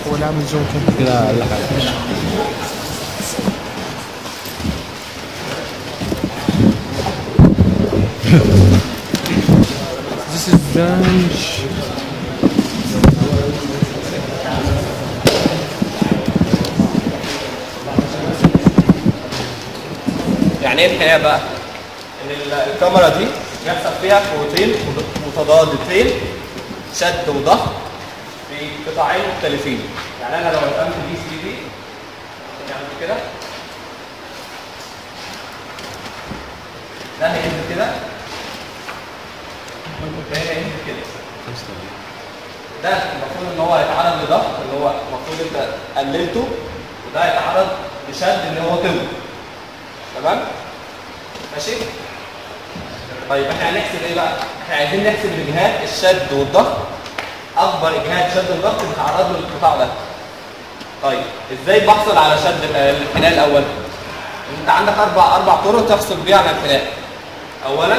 هو اللي عامل زوم كده كده اقل حاجه This is bench. يعني ايه الحقيقه بقى؟ ان ال- الكاميرا دي بيحصل فيها قوتين متضادتين شد وضغط في قطاعين مختلفين يعني انا لو رسمت دي 3 دي نعمل كده ده هينزل كده ده هينزل كده ده المفروض ان هو هيتعرض لضغط اللي هو المفروض انت قللته وده هيتعرض لشد ان هو طول تمام ماشي طيب احنا هنحسب ايه بقى احنا عايزين نحسب الجهات الشد والضغط اكبر اجهاد شد الضغط بيتعرض له القطاع ده طيب ازاي بحصل على شد ال- الانحناء الاول انت عندك اربع اربع طرق تحصل بيها على الانحناء اولا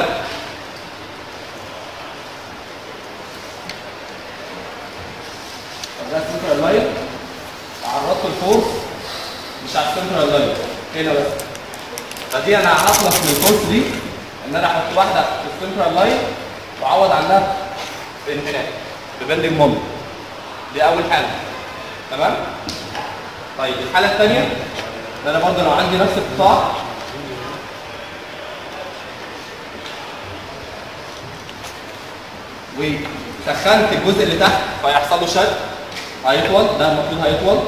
طب ده السنترال لاين عرضته لفوق مش على السنترال لاين هنا بس فدي انا هخلص من الفورس دي ان انا احط واحده في السنترال لاين واعوض عنها بانحناء ببندنج مومنت دي اول حاله تمام طيب الحاله الثانيه ان انا برضه لو عندي نفس القطاع وسخنت الجزء اللي تحت فيحصل له شد هيطول ده المفروض هيطول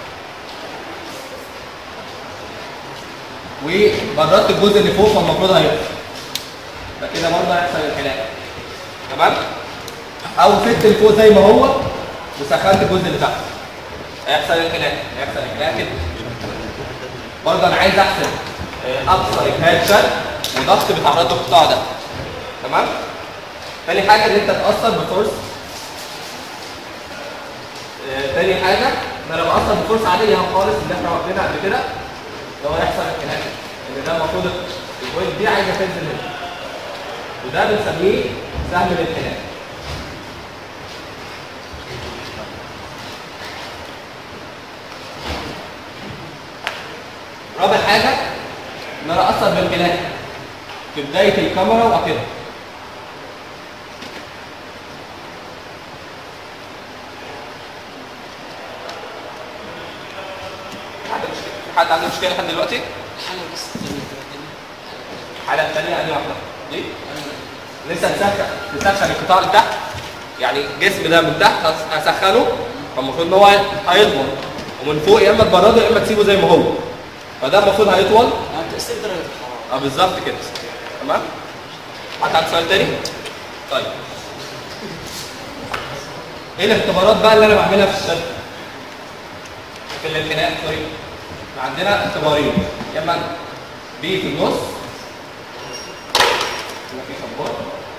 وبردت الجزء اللي فوق فالمفروض هيقف فكده برضه هيحصل انحناء تمام او سبت اللي فوق زي ما هو وسخنت الجزء اللي تحت هيحصل انحناء هيحصل انحناء كده برضه انا عايز احسب آه، اقصى اجهاد شد وضغط بيتعرض له القطاع ده تمام تاني حاجه ان انت تاثر بفورس آه، تاني حاجه ان انا باثر بفورس عاديه خالص اللي احنا واخدينها قبل كده اللي هو يحصل انحناء ان ده المفروض البوينت دي عايزه تنزل هنا وده بنسميه سهم الانحناء رابع حاجه ان انا اثر بالانحناء في بدايه الكاميرا واخرها حد مشكله في حد عنده مشكله لحد دلوقتي حاجه بس تانية كده تاني الحاله الثانيه انهي واحده دي ان انت تسخن تسخن القطاع اللي تحت يعني الجسم ده من تحت هس- هسخنه فالمفروض ان هو هيطول ومن فوق يا اما تبرده يا اما تسيبه زي ما هو فده المفروض هيطول يعني تاثير درجه الحراره اه بالظبط كده تمام حد عنده سؤال تاني طيب ايه الاختبارات بقى اللي انا بعملها في الشد في الانحناء سوري إحنا عندنا اختبارين يا اما بي في النص هنا في صبار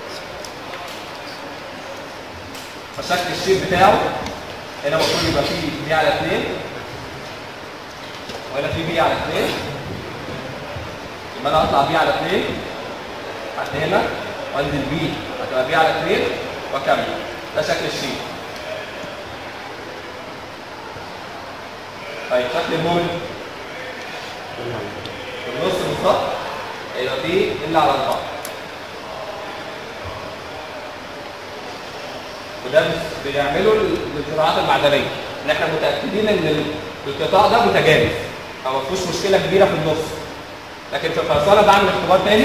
فشكل الشيب بتاعه هنا المفروض يبقى فيه بي على 2 وهنا في بي على 2 يبقى انا اطلع بي على 2 لحد هنا وانزل بي هتبقى بي على 2 واكمل ده شكل الشيب طيب شكل المومنت في النص بالظبط هيبقى بي الا على 4 وده بس- بيعمله للزراعات المعدنيه ان احنا متاكدين ان ال- القطاع ده متجانس فما فيهوش مشكله كبيره في النص لكن في الخرسانه بعمل اختبار تاني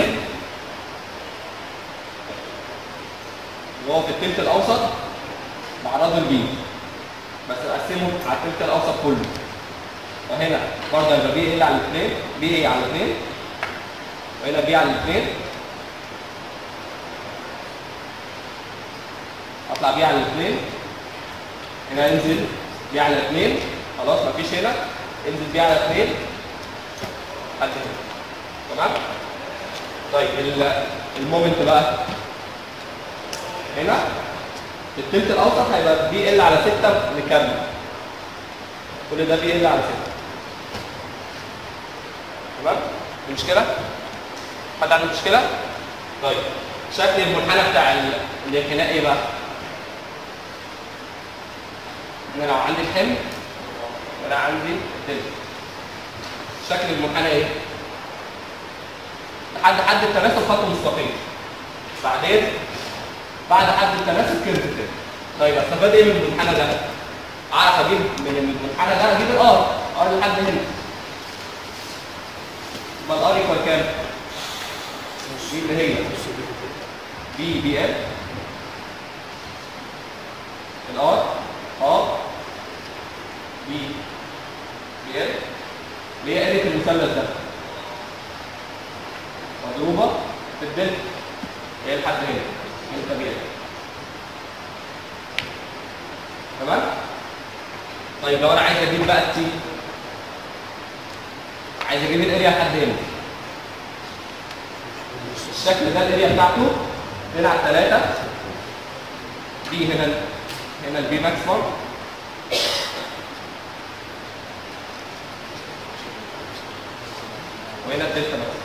وهو في التلت الاوسط بعرضه البيم بس اقسمه على التلت الاوسط كله وهنا برضه يبقى بي ال على الاثنين بي اي على الاثنين وهنا بي على الاثنين اطلع بيه على الاثنين هنا انزل بيه على الاثنين خلاص مفيش هنا انزل بيه على الاثنين لحد هنا تمام طيب ال- المومنت بقى هنا في التلت الاوسط هيبقى بي ال على 6 نكمل كل ده بي ال على 6 تمام في مشكله حد عنده مشكله طيب شكل المنحنى بتاع ال- الانحناء ايه بقى ان لو عندي الحمل وانا عندي الدلتا شكل المنحنى ايه؟ لحد حد التناسب خط مستقيم بعدين بعد حد التناسب كيرف كده طيب استفاد ايه من المنحنى ده؟ اعرف اجيب من المنحنى ده اجيب الار ار لحد هنا يبقى الار يكوال كام؟ دي اللي هي بي بي ال الار ار بي بي ال اللي هي قالت المثلث ده مضروبه في الدلتا هي لحد هنا دلتا بي ال تمام طيب لو انا عايز اجيب بقى التي عايز اجيب الاريا لحد هنا الشكل ده الاريا بتاعته هنا على الثلاثه دي هنا هنا البي ماكسيمم وهنا الدلتا بس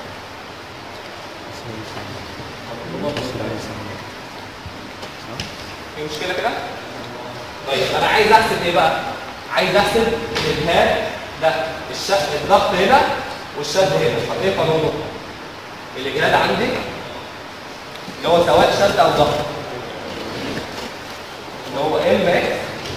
في مشكله كده طيب انا عايز احسب ايه بقى عايز احسب الاجهاد ده الشد الضغط هنا والشد هنا طب ايه قانونه الاجهاد عندي اللي هو سواء شد او ضغط اللي هو ام اكس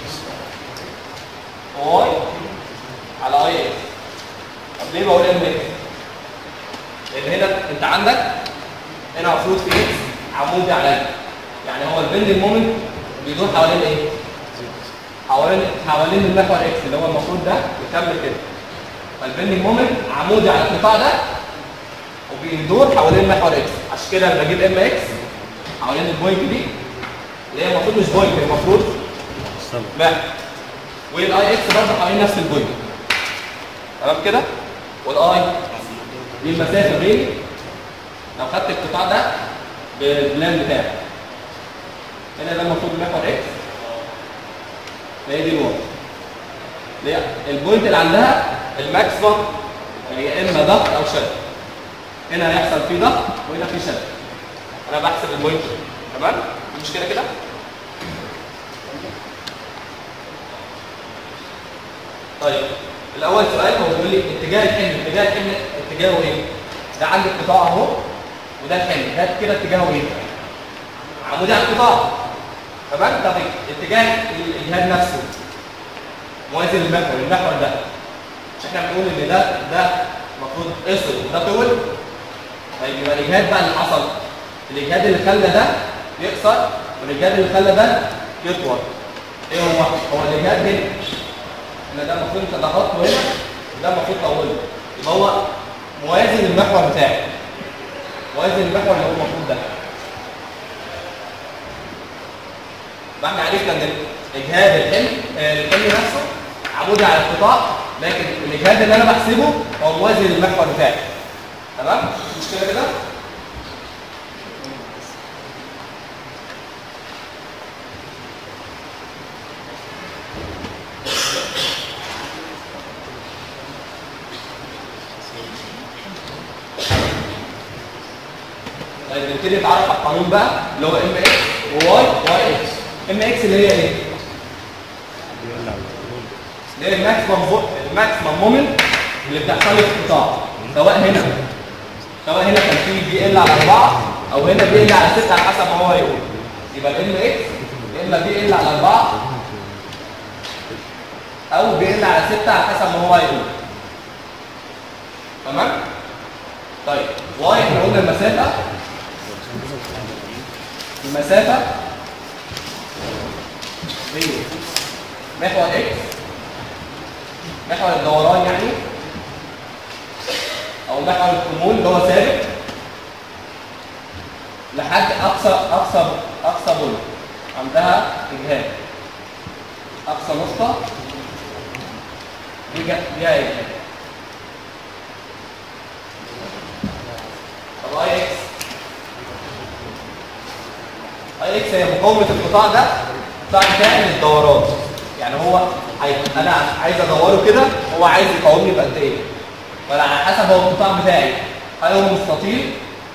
واي على اي اكس طب ليه بقول ام اكس لان هنا انت عندك هنا المفروض في اكس عمودي على يعني هو البندنج مومنت بيدور حوالين ايه حوالين حوالين المحور اكس اللي هو المفروض ده يكمل كده فالبندنج مومنت عمودي على القطاع ده وبيدور حوالين محور اكس عشان كده انا بجيب ام اكس حوالين البوينت دي اللي هي المفروض مش بوينت هي المفروض محور والاي اكس برضه حوالين نفس البوينت تمام كده والاي دي المسافه بين لو خدت القطاع ده بالبلان بتاعه هنا ده المفروض محور اكس هي دي الواي اللي هي البوينت اللي عندها الماكسيمم هي اما ضغط او شد هنا هيحصل فيه ضغط وهنا فيه شد انا بحسب البوينت تمام مش كده كده طيب الاول سؤال هو بيقول لي اتجاه الحمل اتجاه الحمل اتجاهه ايه ده عندي القطاع اهو وده الحمل ده كده اتجاهه ايه عمودي على القطاع تمام طب اتجاه الاجهاد نفسه موازي للمحور المحور ده مش احنا بنقول ان ده ده المفروض قصر وده طول طيب يبقى الاجهاد بقى اللي حصل الاجهاد اللي خلى ده يقصر والاجهاد اللي خلى ده يطول ايه هو؟ هو الاجهاد هنا ان ده المفروض انت ضغطته هنا وده المفروض طوله يبقى هو موازي للمحور بتاعي موازي للمحور اللي هو المفروض ده يبقى احنا عرفنا ان اجهاد الحمل الحمل نفسه عمودي على القطاع لكن الاجهاد اللي انا بحسبه هو موازي للمحور بتاعي تمام مش كده كده طيب نبتدي نتعرف على القانون بقى اللي هو ام اكس وواي واي اكس ام اكس اللي هي ايه؟ اللي هي الماكسيمم فو... الماكسيمم مومنت اللي بتحصل لي في القطاع سواء هنا سواء هنا كان في بي ال على 4 او هنا بي ال على 6 على حسب ما هو يقول يبقى الام اكس يا اما بي ال على 4 او بي ال على 6 على حسب ما هو يقول تمام؟ طيب واي احنا قلنا المسافه المسافه بين محور اكس محور الدوران يعني او محور الكمون اللي هو ثابت لحد اقصى اقصى اقصى بول عندها اجهاد اقصى نقطه دي جا- ليها اجهاد طب اي اكس اي اكس هي مقاومه القطاع ده القطاع بتاعي للدوران يعني هو هي... انا عايز ادوره كده هو عايز يقاومني بقد ايه فانا على حسب هو القطاع بتاعي هل هو مستطيل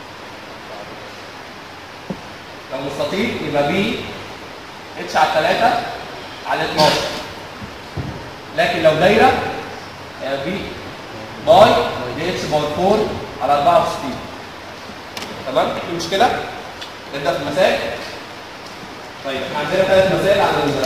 لو مستطيل يبقى بي اتش على 3 على 12 لكن لو دايره هي بي باي دي اتش باور 4 على 64 تمام في مشكله نبدا في المسائل طيب احنا عندنا ثلاث مسائل عن ال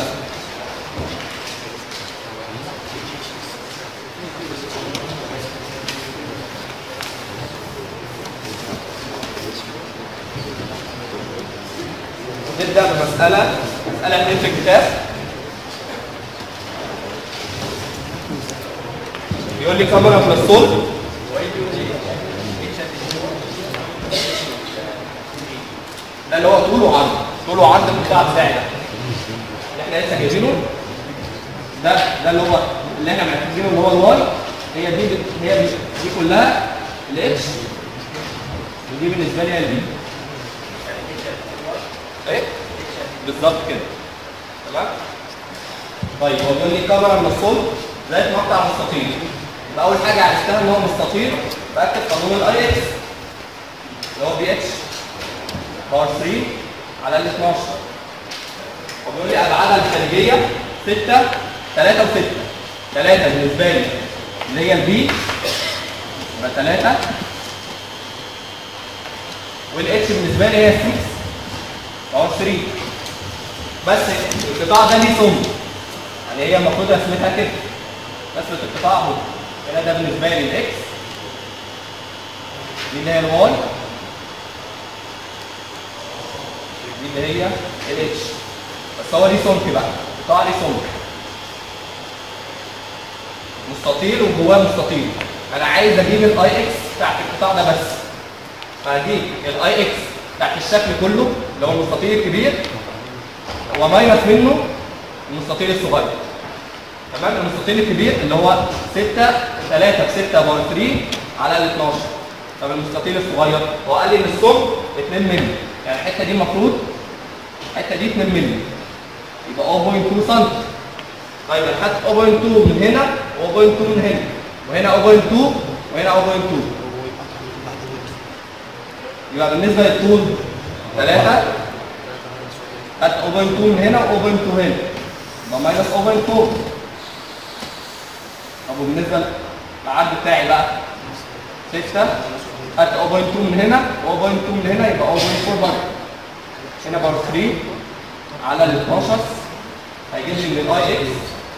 نبدا بمساله مساله اثنين في الكتاب بيقول لي كاميرا من الصوت ده اللي هو طول وعرض طول وعرض القطاع بتاعي ده اللي احنا لسه جايبينه ده ده اللي هو اللي احنا مركزينه اللي هو الواي هي دي هي دي, دي كلها الاتش ودي بالنسبه لي هي البي ايه بالظبط كده تمام طيب هو بيقول لي كاميرا من الصوت زي مقطع مستطيل يبقى اول حاجه عرفتها ان هو مستطيل باكد قانون الاي اكس اللي هو بي اتش باور 3 على ال 12 وبيقول لي ابعادها الخارجيه 6 3 و6 3 بالنسبه لي اللي هي البي يبقى 3 والاتش بالنسبه لي هي 6 باور 3 بس القطاع ده ليه سم يعني هي المفروض رسمتها كده رسمه القطاع اهو هنا ده بالنسبه لي الاكس دي اللي هي الواي دي اللي هي الاتش بس هو ليه سمك بقى القطاع ليه سمك مستطيل وجواه مستطيل انا عايز اجيب الاي اكس بتاعت القطاع ده بس فهجيب الاي اكس بتاعت الشكل كله اللي هو المستطيل الكبير وماينس منه المستطيل الصغير تمام المستطيل الكبير اللي هو 6 3 في 6 باور 3 على ال 12 طب المستطيل الصغير هو قال لي ان السم 2 مللي يعني الحته دي المفروض الحته دي 2 مللي يبقى 0.2 سم طيب انا خدت 0.2 من هنا و0.2 من هنا وهنا 0.2 وهنا 0.2 يبقى بالنسبه للطول 3 خدت 0.2 من هنا و0.2 هنا يبقى ماينس 0.2 طب وبالنسبه للعرض بتاعي بقى 6 خدت 0.2 من هنا و0.2 من هنا يبقى 0.4 برضه هنا باور 3 على ال 12 هيجيب لي من الاي اكس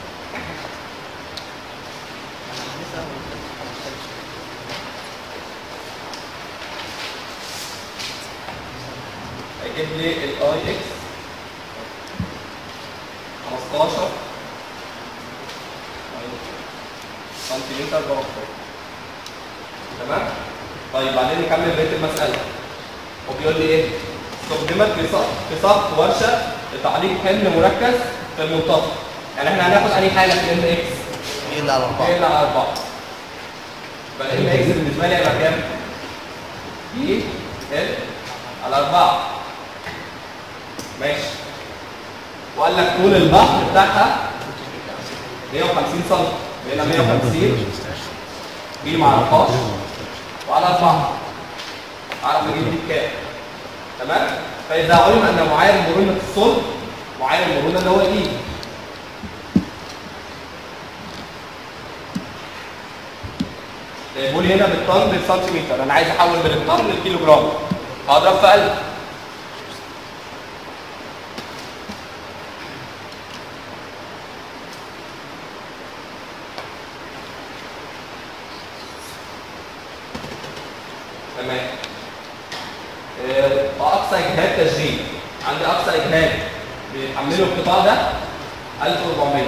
هيجيب لي الاي اكس 15 سنتيمتر باور تمام طيب بعدين نكمل بقيه المساله هو بيقول لي ايه استخدمت في سقف في سقف ورشه لتعليق حمل مركز في المنتصف يعني احنا هناخد اي حاجه في الام اكس الا على اربعه ايه على 4 يبقى الام اكس بالنسبه لي هيبقى كام؟ بي ال على 4 ماشي وقال لك طول البحر بتاعها 150 سم هنا 150 دي ما اعرفهاش وعلى 4 اعرف اجيب دي بكام تمام فاذا علم ان معايير مرونه الصلب معايير المرونه اللي هو الاي جايبوا لي هنا بالطن للسنتيمتر انا عايز احول من الطن للكيلو جرام هضرب في 1000 تمام آه، واقصى اجهاد تشغيل عندي اقصى اجهاد بيحمله القطاع ده 1400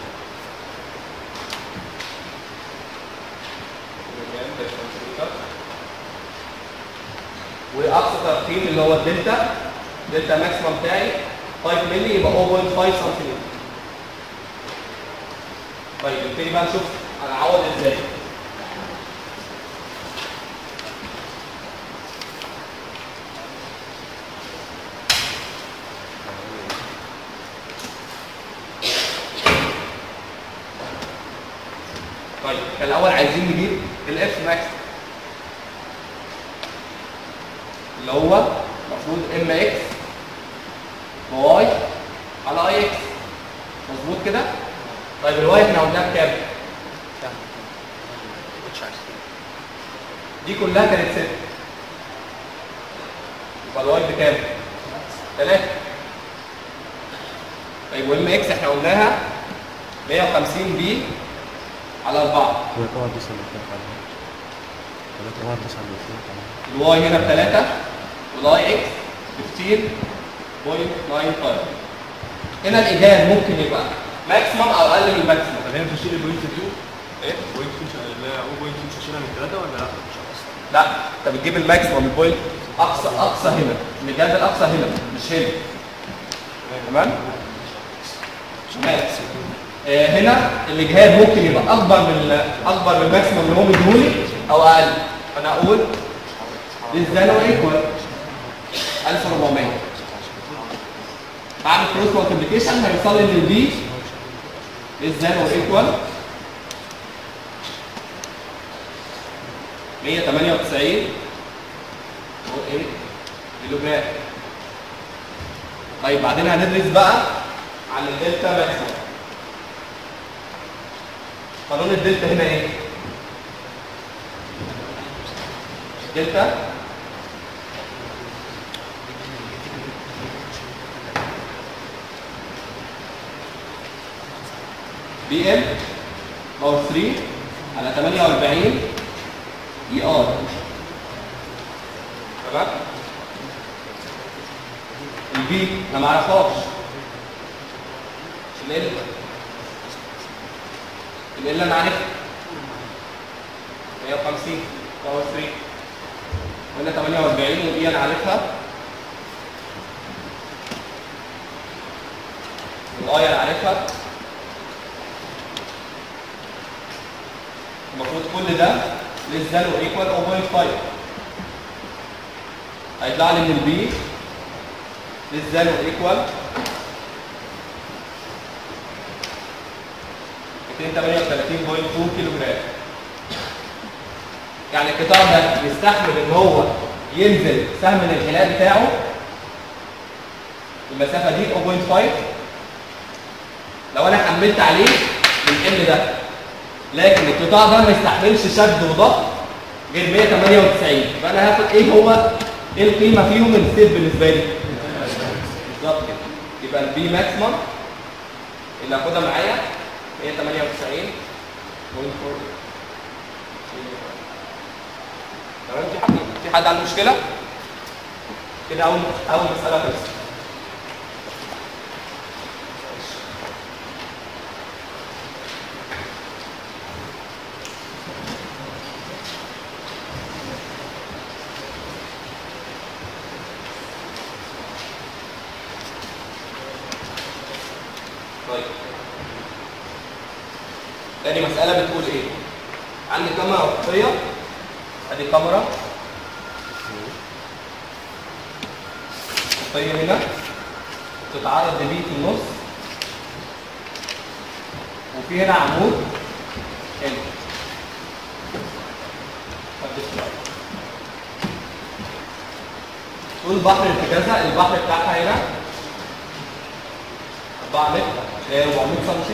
واقصى ترقيم اللي هو الدلتا دلتا ماكسيمم بتاعي 5 مللي يبقى 0.5 سنتيمتر طيب نبتدي بقى نشوف هنعوض ازاي طيب احنا الاول عايزين نجيب الاف ماكس اللي هو المفروض ام اكس واي على اي اكس مظبوط كده طيب الواي احنا قلناها بكام؟ مش عارف دي كلها كانت 6 يبقى الواي بكام؟ 3 طيب والام اكس احنا قلناها 150 بي على 4 هي طبعا تسعة من الفرق عليها ولا طبعا تسعة من الفرق عليها الواي هنا ب 3 والاي اكس 15.95 هنا الايجاب ممكن يبقى ماكسيمم او اقل من الماكسيمم طب هنا مش هشيل البوينت 2 ايه؟ بوينت 2 اللي هي او بوينت 2 مش هشيلها من 3 ولا لا؟ مش هقصد لا انت بتجيب الماكسيمم البوينت اقصى اقصى هنا الايجاب الاقصى هنا مش هنا تمام؟ تمام آه، هنا الاجهاد ممكن يبقى اكبر من اكبر من الماكسيمم اللي هو مديهولي او اقل فانا اقول this value equal 1400 بعمل كروس مالتيبيكيشن هيوصل لي ان البي this value equal 198 0.8 كيلو جرام طيب بعدين هندرس بقى عن الدلتا ماكسيمم قانون الدلتا هنا ايه؟ دلتا بي ام باور 3 على 48 اي ار تمام؟ البي انا ما اعرفهاش ال ال انا عارفها 150 باور 3 وهنا 48 ودي انا عارفها والاي انا عارفها المفروض كل ده less than or equal 0.5 هيطلع لي من البي less than or equal 238.2 كيلو جرام يعني القطاع ده يستحمل ان هو ينزل سهم الانحناء بتاعه المسافه دي 0.5 لو انا حملت عليه بالحمل ده لكن القطاع ده ما يستحملش شد وضغط غير 198 يبقى انا هاخد ايه هو ايه القيمه فيهم الستيب بالنسبه لي بالظبط كده يبقى البي ماكسيمم اللي هاخدها معايا 198 تمام في حد في حد عنده مشكله كده اول اول مساله خلصت طيب تاني مسألة بتقول ايه؟ عندي كاميرا أفقية ادي كاميرا أفقية هنا تتعرض لبي في النص وفي هنا عمود هنا خد السؤال. طول البحر ارتكازها البحر بتاعها هنا 4 متر اللي هي 400 سم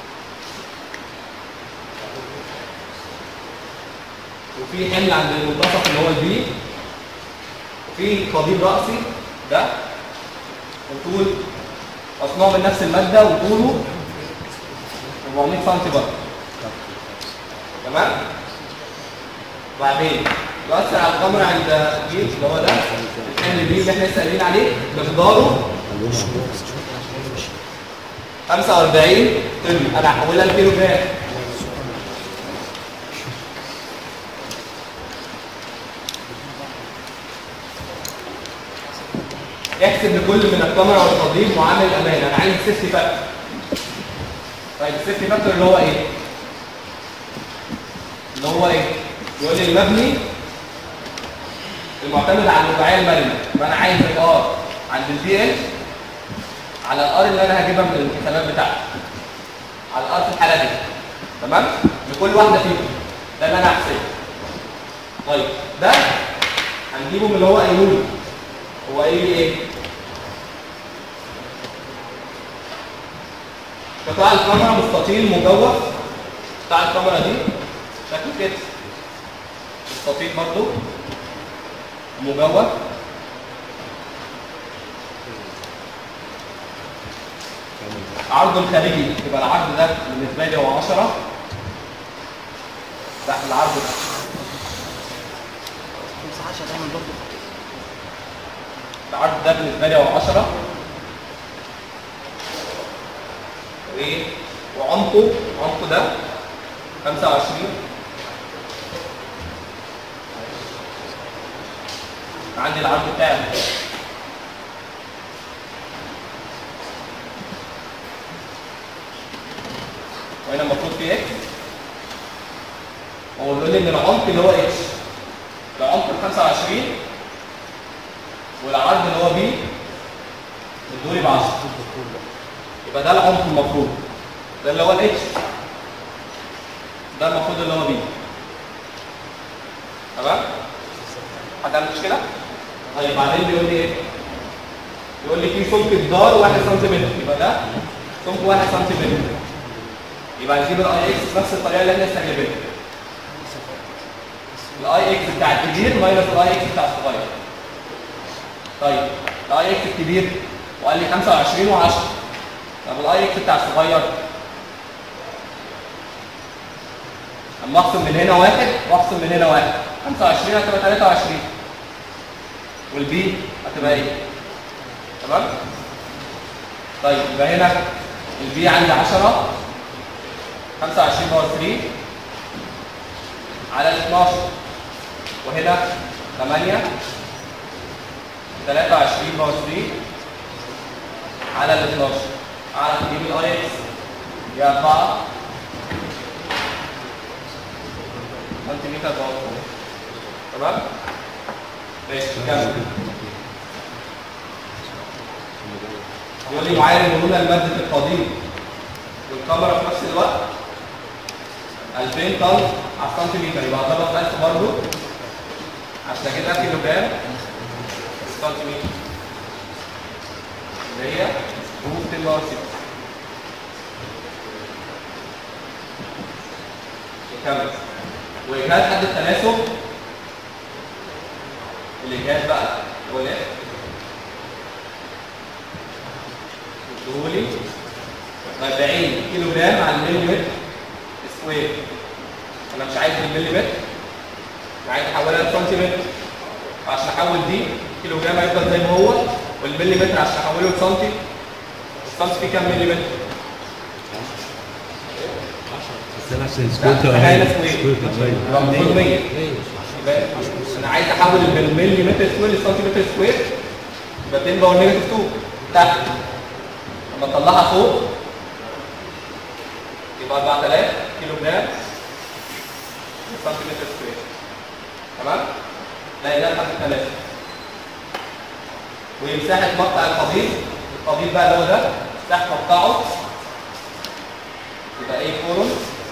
وفي حمل عند المنتصف اللي هو البي وفي قضيب رأسي ده وطول مصنوع من نفس المادة وطوله 400 سم برضه تمام؟ وبعدين يؤثر على الكاميرا عند جيب اللي هو ده الحمل بي اللي احنا لسه قايلين عليه مقداره 45 طن انا هحولها لكيلو جرام احسب لكل من الكاميرا والتنظيم معامل الامان انا عايز السيفتي فاكتور طيب السيفتي فاكتور اللي هو ايه اللي هو ايه يقول لي المبني المعتمد على الرباعيه المرنه يبقى انا عايز الار عند البي ال على الار اللي انا هجيبها من الحسابات بتاعتي على الار في الحاله دي تمام لكل واحده فيهم ده اللي انا هحسبه طيب ده هنجيبه من اللي هو قايله لي هو قايل لي ايه قطاع الكاميرا مستطيل مجوف قطاع الكاميرا دي شكله كده مستطيل برضو مجوف عرضه الخارجي يبقى العرض ده بالنسبه لي هو 10 تحت العرض ده مساحات دايما برضه العرض ده بالنسبه لي هو 10 وايه وعمقه عمقه ده 25 عندي العرض بتاعي وهنا المفروض في اكس هو بيقول لي ان العمق اللي هو اكس العمق ال 25 والعرض اللي هو بي الدوري ب 10 يبقى ده العمق المفروض ده اللي هو الاتش ده المفروض اللي هو بي تمام حد عنده مشكله طيب بعدين بيقول لي ايه يقول لي في سمك الدار 1 سم يبقى ده سمك 1 سم يبقى هنجيب الاي اكس نفس الطريقه اللي احنا لسه جايبينها الاي اكس بتاع الكبير ماينس الاي اكس بتاع الصغير طيب الاي اكس الكبير وقال لي 25 و10 طب الاي اكس بتاع الصغير اما اقسم من هنا واحد واقسم من هنا واحد 25 هتبقى 23 والبي هتبقى ايه؟ تمام؟ طيب يبقى هنا البي عندي 10 25 باور 3 على ال 12 وهنا 8 23 باور 3 على ال 12 اعرف اجيب الاي اكس هي 4 سنتيمتر باور 4 تمام؟ ماشي نكمل يقول لي معايا المرونه لماده القضيب والكاميرا في نفس الوقت 2000 طن على السنتيمتر يبقى هضربها في 1000 برضه عشان كده كيلو جرام سنتيمتر اللي هي روت 10 باور 6 نكمل واجهاد حد التناسب الاجهاد بقى هو الايه؟ ادهولي 40 كيلو جرام على المليمتر سكوير انا مش عايز المليمتر انا عايز احولها لسنتيمتر عشان احول دي كيلو جرام هيفضل زي ما هو والمليمتر عشان احوله لسنتي السنتي فيه كام مليمتر؟ بس انا عشان لا، سكوتر تخيل سكوير. سكوتر طيب يبقى المفروض 100 يبقى انا عايز احول من مليمتر سكوير لسنتيمتر سكوير يبقى 2 باور نيجاتيف 2 تحت لما اطلعها فوق يبقى 4000 كيلو جرام سنتيمتر سكوير تمام؟ لا ده تحت الثلاثة ومساحة مقطع القضيب القضيب بقى اللي هو ده مساحة مقطعه يبقى ايه كولوم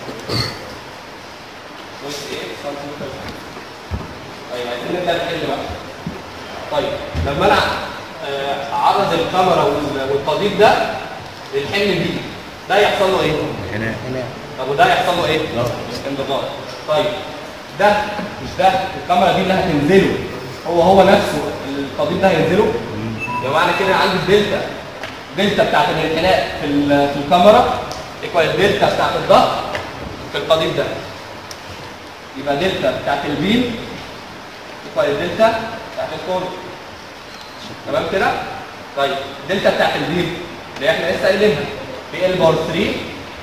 بص ايه سنتيمتر طيب عايزين نبدا نحل بقى طيب لما انا آه، اعرض الكاميرا وال- والقضيب ده للحمل دي ده يحصل له ايه؟ هنا طب وده يحصل له ايه؟ لا. انضغاط طيب ده مش ده الكاميرا دي اللي هتنزله هو هو نفسه القضيب ده هينزله يبقى معنى كده عندي الدلتا دلتا بتاعت الانحناء في ال- في الكاميرا ايكوال الدلتا بتاعت الضغط في القضيب ده يبقى دلتا بتاعت البيم ايكوال الدلتا بتاعت الكون تمام كده؟ طيب الدلتا بتاعت البيم اللي احنا لسه قايلينها بي ال باور 3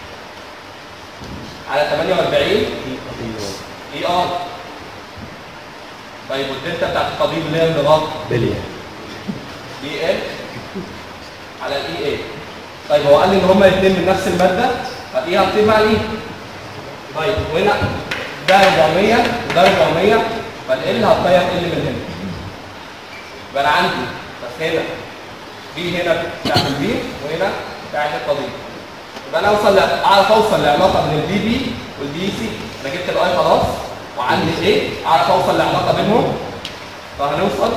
على 48 اي ار طيب والدلتا بتاعت القضيب اللي هي النظام بليا دي ال على الاي اي طيب هو قال لي ان هما الاثنين من نفس الماده فدي هتطير مع الاي طيب وهنا ده 400 وده 400 فال هتطير ال من هنا يبقى انا عندي بس هنا دي هنا بتاعت البي وهنا بتاعت القضيب يبقى انا اوصل ل- اعرف اوصل لعلاقه بين البي بي والبي سي انا جبت الاي خلاص وعندي ايه اعرف اوصل لعلاقه بينهم فهنوصل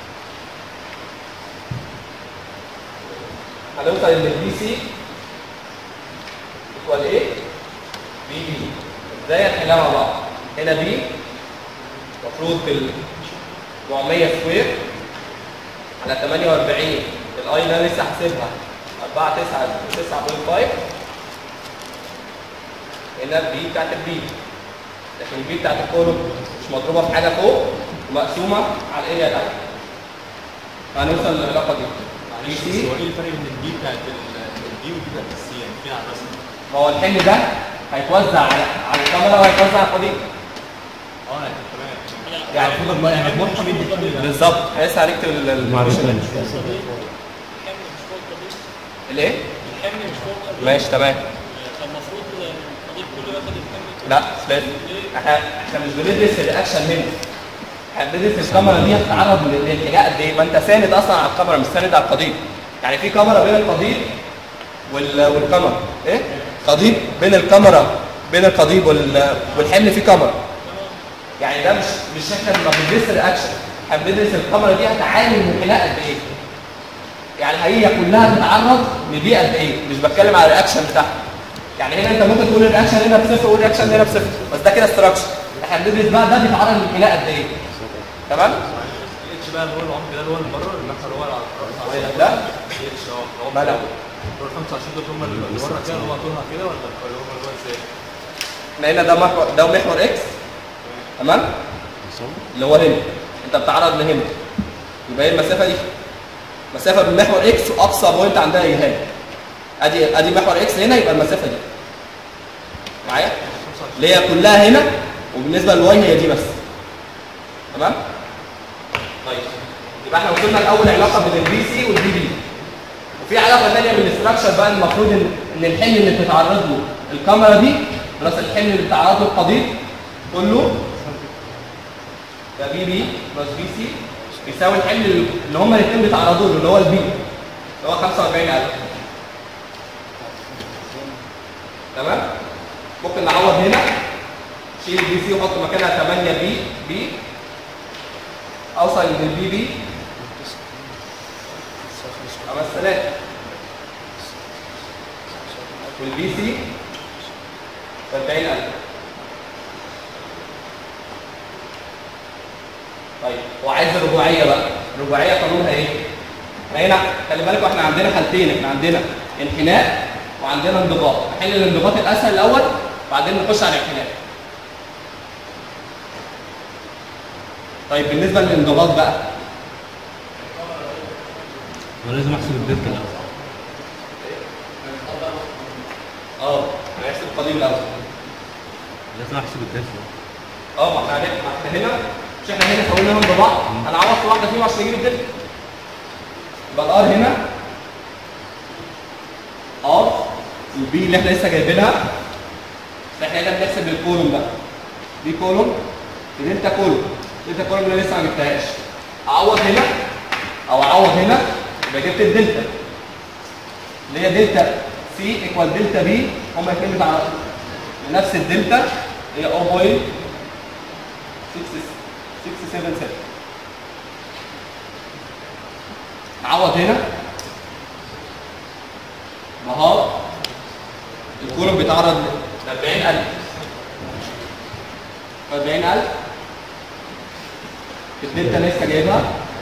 هنوصل ان البي سي ايكوال ايه بي بي ازاي هنحلها مع بعض هنا بي المفروض بال 400 سكوير على 48 الاي اللي انا لسه حاسبها 4 9 9.5 هنا البي بتاعت البي لكن البي بتاعت الكولوم مش مضروبه في حاجه فوق ومقسومه على الاريا تحت هنوصل للعلاقه دي بي معلش سي بس هو ايه الفرق بين البي بتاعت ال- البي والبي بتاعت السي يعني فين على الرسم؟ ما هو الحمل ده هيتوزع على على الكاميرا وهيتوزع على القضيب اه يعني تمام يعني المفروض ما يعني محكم يدي الحمل ده بالظبط لسه هنكتب ال- ال- معلش الحمل معلش. مش فوق القضيب الايه؟ الحمل مش فوق القضيب ماشي تمام فالمفروض القضيب كله ياخد الحمل لا مش لازم احنا احنا مش بندرس الرياكشن هنا احنا بندرس الكاميرا دي هتتعرض للانحناء قد ايه ما انت ساند اصلا على الكاميرا مش ساند على القضيب يعني في كاميرا بين القضيب وال... والكاميرا ايه قضيب بين الكاميرا بين القضيب وال... والحمل في كاميرا يعني ده مش مش احنا لما بندرس الرياكشن احنا بندرس الكاميرا دي هتعاني من انحناء قد ايه يعني هي كلها تتعرض لدي قد ايه مش بتكلم على الرياكشن بتاعها يعني هنا انت ممكن تقول الرياكشن هنا بصفر والرياكشن هنا بصفر بس ده كده استراكشر احنا بندرس بقى ده بيتعرض للانحناء قد ايه تمام الاتش بقى اللي هو العمق ده اللي هو اللي بره المحور اللي هو على الرأس ده الاتش اه اللي هو ما لا. اللي هو ال 25 دول هم اللي بره كده اللي هو طولها كده ولا ولا هم اللي هو ازاي؟ احنا هنا ده محور ده محور اكس تمام اللي هو هنا انت بتعرض لهنا يبقى ايه المسافه دي مسافه من محور اكس واقصى بوينت عندها ايه هنا ادي ادي محور اكس هنا يبقى المسافه دي معايا اللي هي كلها هنا وبالنسبه للواي هي دي بس تمام طيب يبقى احنا وصلنا لاول علاقه بين البي سي والبي بي وفي علاقه ثانيه من الاستراكشر بقى المفروض ان ان الحمل اللي بتتعرض له الكاميرا دي بلس الحمل اللي بتتعرض له القضيب كله ده بي بي بلس بي سي بيساوي الحمل اللي هما الاثنين بيتعرضوا له اللي هو البي اللي هو 45000 تمام ممكن نعوض هنا شيل البي سي وحط مكانها 8 بي بي اوصل ان البي بي 5000 والبي سي 40000 طيب وعايز الرباعيه بقى الرباعيه قانونها ايه احنا هنا خلي بالكوا احنا عندنا حالتين احنا عندنا انحناء وعندنا انضباط نحل الانضباط الاسهل الاول بعدين نخش على الانحناء طيب بالنسبه للانضباط بقى انا لازم احسب الدلتا الاول اه هنحسب القضيب الاول لازم احسب الدلتا اه ما احنا هنا- ما احنا هنا مش احنا هنا سوينا لهم ببعض هنعوض في واحده فيهم عشان نجيب الدلتا يبقى الار هنا ار البي اللي احنا لسه جايبينها بس احنا هنا بنحسب الكولوم بقى دي كولوم دي دلتا كولوم دلتا كولوم اللي لسه ما جبتهاش اعوض هنا او اعوض هنا يبقى جبت الدلتا اللي هي دلتا سي ايكوال دلتا بي هما الاثنين بتاع نفس الدلتا هي 0.677 عوض هنا نهار الكولوم بيتعرض ل 40000 40000 الدلتا لسه جايبها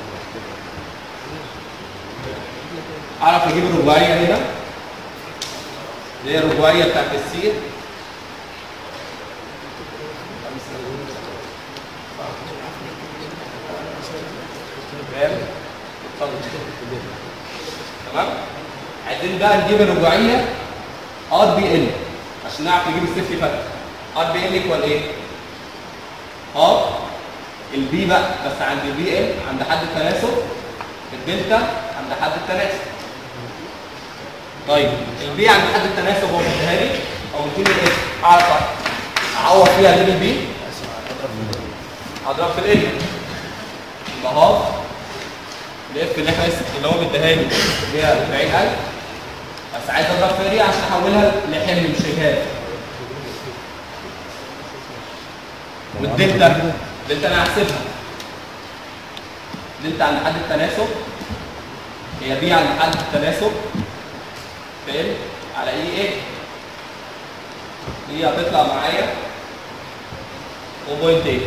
اعرف اجيب الرباعيه هنا اللي هي الرباعيه بتاعت السير تمام اتفضل. تمام عايزين بقى نجيب الرباعيه ار بي ال عشان نعرف نجيب السيفتي فاكتور ار بي ال ايكوال ايه؟ ار البي بقى بس عند البي ال عند حد التناسب الدلتا عند حد التناسب طيب البي عند حد التناسب هو مديها لي او مديني الايه؟ اعرف اعوض فيها ليه البي هضرب في ال يبقى هاف الاف اللي احنا لسه اللي هو مديها لي اللي هي 40000 بس عايز اضرب في دي عشان احولها لحمل مش رجال والدلتا الدلتا انا هحسبها دلتا عند حد التناسب هي بي عند حد التناسب فين على اي ايه دي هتطلع معايا 0.8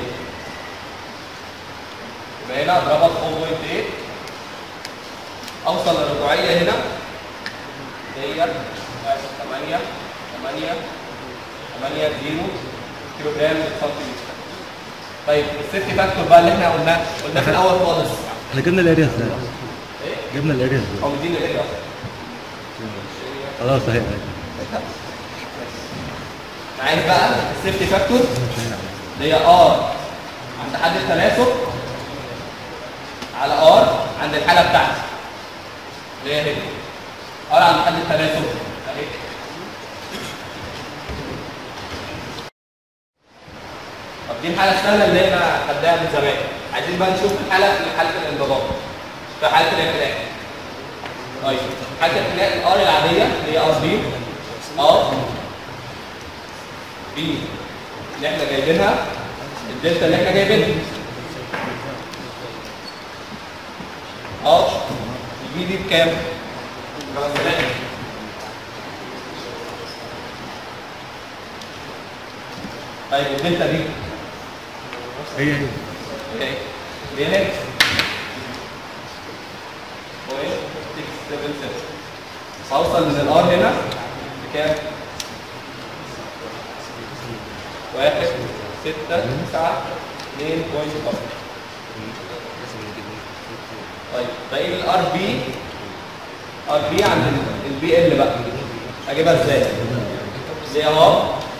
يبقى هنا اضربها في 0.8 اوصل للرباعيه هنا ديت 1 8 8 8 0 كيلو جرام سنتيمتر طيب السيفتي فاكتور بقى اللي احنا قلناه قلناه في الاول خالص احنا جبنا الاريا ازاي؟ ايه؟ جبنا الاريا ازاي؟ او مديني ايه اصلا خلاص اهي اهي انا عايز بقى السيفتي فاكتور مش هنا اللي هي ار عند حد التناسب على ار عند الحاله بتاعتي اللي هي هنا ار عند حد التناسب اهي طب دي الحاله السهله اللي هي انا خدناها من زمان عايزين بقى نشوف الحاله في حاله الانضباط في حاله الانحناء طيب حاله الانحناء الار العاديه اللي هي ار بي ار بي اللي احنا جايبينها الدلتا اللي احنا جايبينها اه البي دي بكام؟ 5000 طيب الدلتا دي هي هي اوكي دي هنا بوينت 677 هوصل من الار هنا بكام؟ واحد ستة تسعة اثنين بوينت خمسة طيب باقي الار بي ار بي عند البي ال بقى اجيبها ازاي؟ دي اهو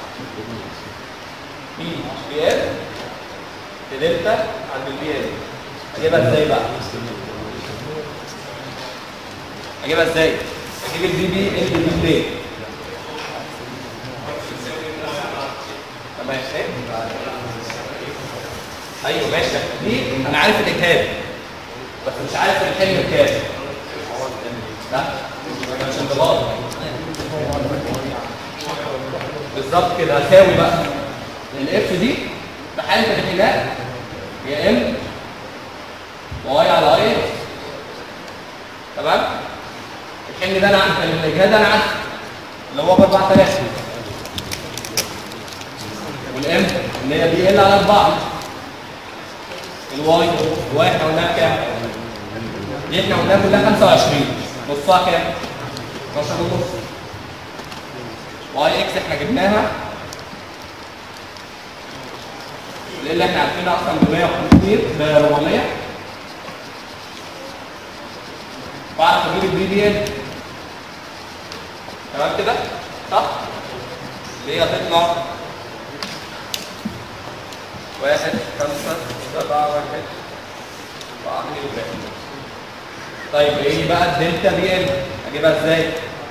بي بي ال في دلتا عند البي ال اجيبها ازاي بقى؟ اجيبها ازاي؟ اجيب البي بي ال بي بلين تمام ايه؟ ايوه ماشي دي انا عارف الاجهاد بس مش عارف الحلم بكام لا مش انضباط بالظبط كده هساوي بقى الاف دي بحاله الانحناء يا ام واي على اي اكس تمام الحمل ده انا عارف الاجهاد انا عارف اللي هو ب 4000 والام اللي هي بي ال على 4 الواي الواي احنا قلناها بكام؟ دي احنا قلناها كلها 25 نصها كام؟ 12 ونص واي اكس احنا جبناها اللي احنا عارفينها اصلا ب 150 ب 400 بعرف اجيب البي دي ال تمام كده؟ صح؟ اللي هي هتطلع واحد خمسة سبعة واحد أربعة كيلو جرام طيب ايه بقى الدلتا بي ال اجيبها ازاي؟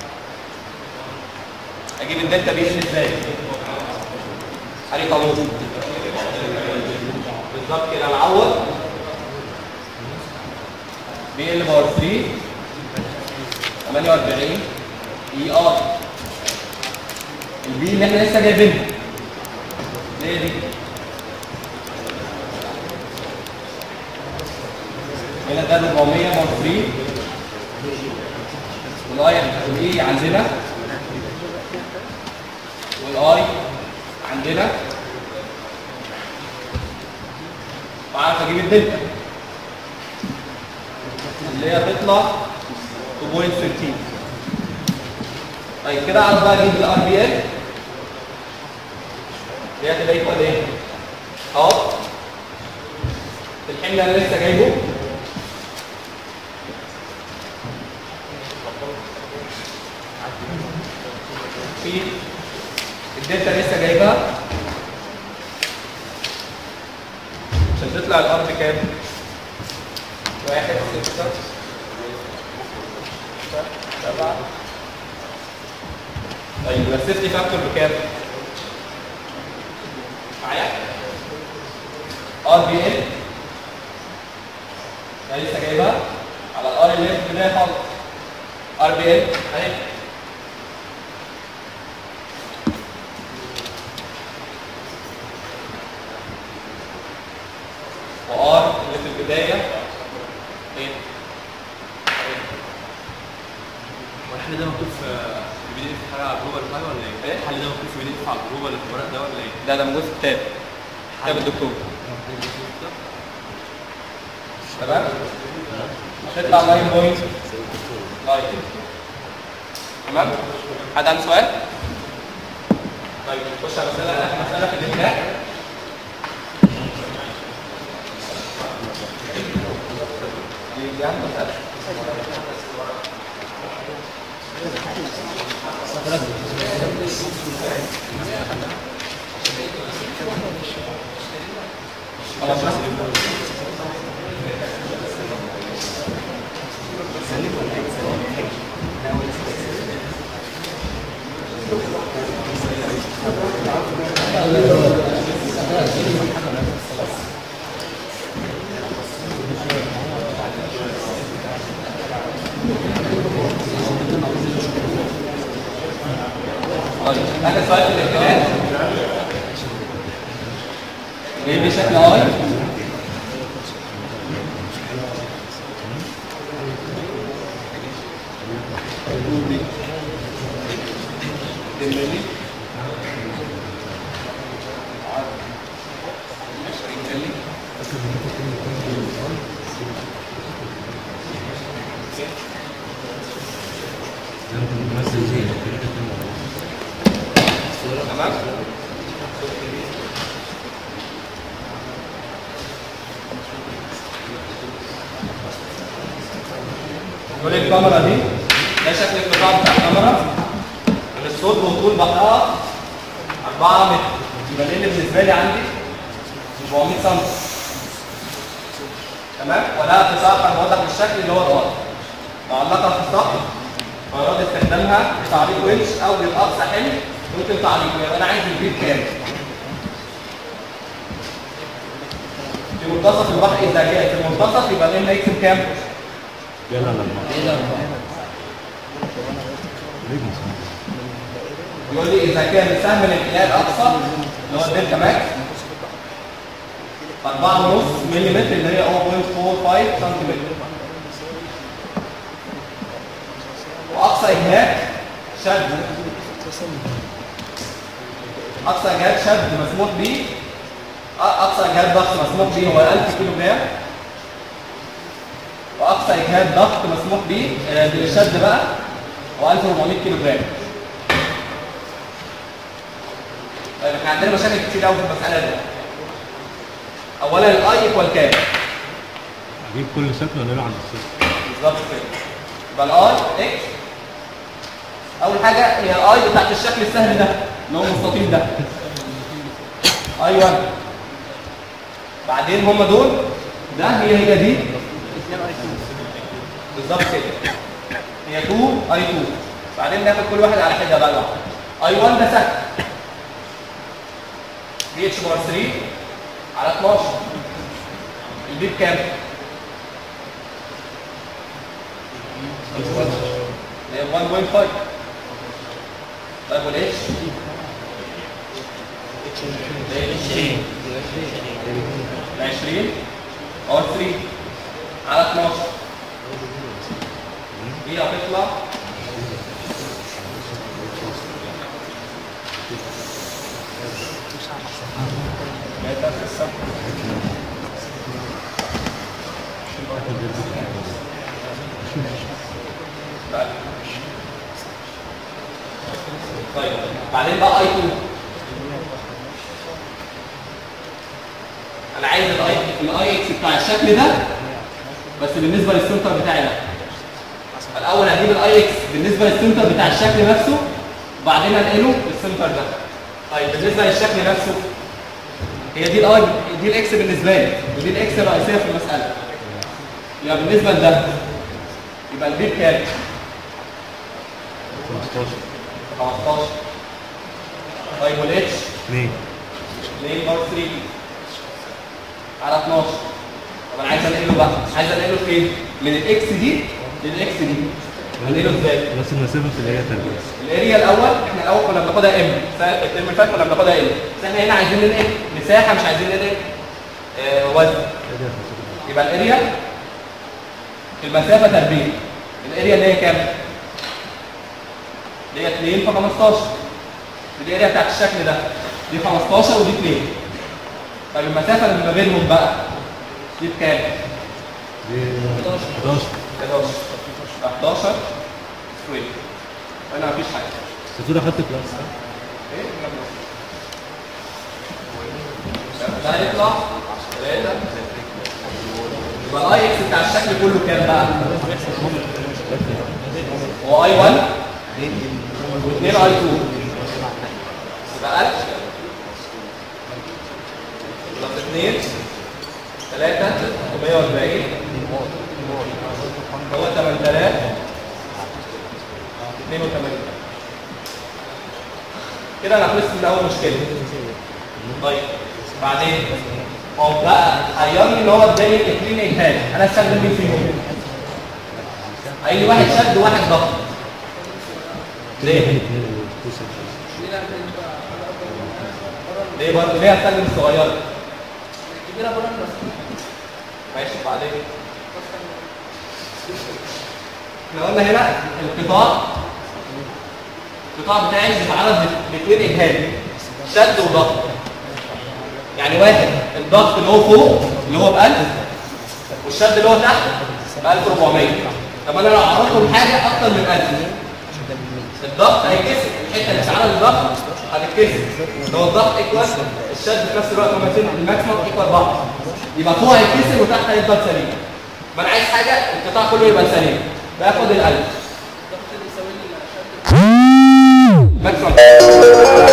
اجيب الدلتا بي ال ازاي؟ علي قانون بالظبط كده نعوض بي ال باور 3 48 اي ار البي اللي احنا لسه جايبينها اللي هي دي هنا ده 400 باور 3 والاي والاي عندنا والاي عندنا وعارف اجيب الدلتا اللي هي تطلع 2.13 طيب كده عايز بقى اجيب الار بي ال اللي هي هتبقى ايكوال ايه؟ اهو الحمل انا لسه جايبه في الدلتا لسه جايبها عشان تطلع الار بكام؟ واحد ستة سبعة طيب يبقى السيفتي فاكتور بكام؟ معايا؟ ار بي ال انا لسه جايبها على الار اللي هي في البدايه خالص ار بي ال اهي وار اللي في البدايه ايه؟ والحل ده مكتوب في البي دي اف حاجه على الجروب ولا حاجه ولا ايه؟ إيه؟ الحل ده ممكن في ينفع على الجروب ولا في الورق ده ولا ايه؟ ده ده موجود في الكتاب كتاب الدكتور تمام هتطلع لاين بوينت لاين تمام حد عنده سؤال طيب نخش على مسألة آخر مسألة في الامتحان دي دي أهم مسألة خلاص طيب اخر سؤال في الامتحان جايب لي شكل اي زي ما كنا بنمثل زي تمام دول الكاميرا دي ده شكل القطاع بتاع الكاميرا من الصوت والطول بقى 4 متر يبقى اللي بالنسبه لي عندي 400 سم تمام ولا ارتفاع كان واضح بالشكل اللي هو الارض معلقه في السطح أراد استخدامها لتعليق ونش أو للأقصى حمل ممكن تعليقه يبقى أنا عايز البيت كام؟ في منتصف البحر إذا جاء في المنتصف يبقى الإم هيكسب كام؟ يلا لما يقول لي إذا كان سهم الانحناء الأقصى اللي هو الدلتا ماكس 4.5 ملم اللي هي 0.45 سنتيمتر واقصى اجهاد شد اقصى اجهاد شد مسموح به أ- اقصى اجهاد ضغط مسموح به هو 1000 كيلو جرام واقصى اجهاد ضغط مسموح به آه، بالشد بقى هو 1400 كيلو جرام طيب احنا عندنا مشاكل كتير قوي في المساله دي اولا الاي ايكوال كام اجيب كل شكل ونلعب عند الصفر بالظبط كده يبقى الاي اكس اول حاجه هي الاي بتاعت الشكل السهل ده اللي هو المستطيل ده اي 1 بعدين هم دول ده هي هي دي بالظبط كده هي 2 اي 2 بعدين ناخد كل واحد على حده بقى لوحده اي 1 ده سهل بي اتش بار 3 على 12 البي بكام؟ هي 1.5 طيب والاتش؟ ال 20 اور 3 على 12 دي هتطلع متر في السنة طيب طيب بعدين بقى اي 2 انا عايز الاي الاي اكس بتاع الشكل ده بس بالنسبه للسنتر بتاعي ده الاول هجيب الاي اكس بالنسبه للسنتر بتاع الشكل نفسه وبعدين انقله للسنتر ده طيب بالنسبه للشكل نفسه هي دي الاي دي الاكس بالنسبه لي ودي الاكس الرئيسيه في المساله يبقى بالنسبه لده يبقى البي بكام 15 15 طيب والاتش 2 2 بار 3 على 12 طب انا عايز انقله بقى عايز انقله فين؟ من الاكس دي للاكس دي انقله ازاي؟ نفس المسافه في اللي هي تربية الاريا الاول احنا الاول كنا بناخدها ام الترم اللي فات كنا بناخدها ام بس احنا هنا عايزين ننقل مساحه مش عايزين ننقل آه وزن يبقى الاريا المسافه تربيع الاريا اللي هي كام؟ اللي هي 2 في 15 دي الاريا بتاعت الشكل ده دي 15 ودي 2 طيب المسافه اللي ما بينهم بقى دي بكام؟ دي 11 11 11 سكوير هنا مفيش حاجه بس كده خدت كلاس صح؟ ايه ده هيطلع 3 يبقى الاي اكس بتاع الشكل كله كام بقى؟ هو اي 1 و2 اي 2 يبقى 1000 بلس 2 3 340 هو 8000 82 كده انا خلصت من اول مشكله طيب بعدين هو بقى حيرني ان هو اداني اثنين اجهاد انا استخدم مين فيهم؟ قال لي واحد شد وواحد ضغط ليه؟ ليه برضه ليه هستخدم الصغيره؟ كبيرة بره بس ماشي بعدين احنا قلنا هنا القطاع القطاع بتاعي بيتعرض لاثنين اجهاد شد وضغط يعني واحد الضغط اللي هو فوق اللي هو ب 1000 والشد اللي هو تحت ب 1400 طب انا لو عرضته لحاجه اكتر من 1000 الضغط هيتكسر الحته اللي بتتعرض للضغط هتتكسر لو الضغط ايكوال الشد في نفس الوقت هما الاثنين الماكسيمم ايكوال بعض يبقى فوق هيتكسر وتحت هيفضل سليم ما انا عايز حاجه القطاع كله يبقى سليم باخد ال 1000 الضغط اللي يساوي لي الشد ماكسيمم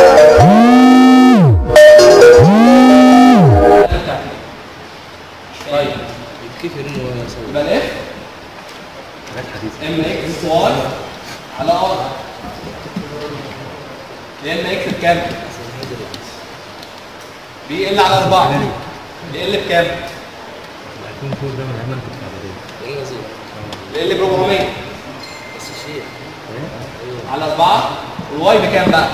طيب كيف انه اسوي يبقى الاف حاجات حديثه ام اكس واي على ار ام اكس بكام؟ بي ال على 4 بي ال بكام؟ هيكون فوق ده من عمل كنت بعدين بي ال ب 400 بس شيء على 4 والواي بكام بقى؟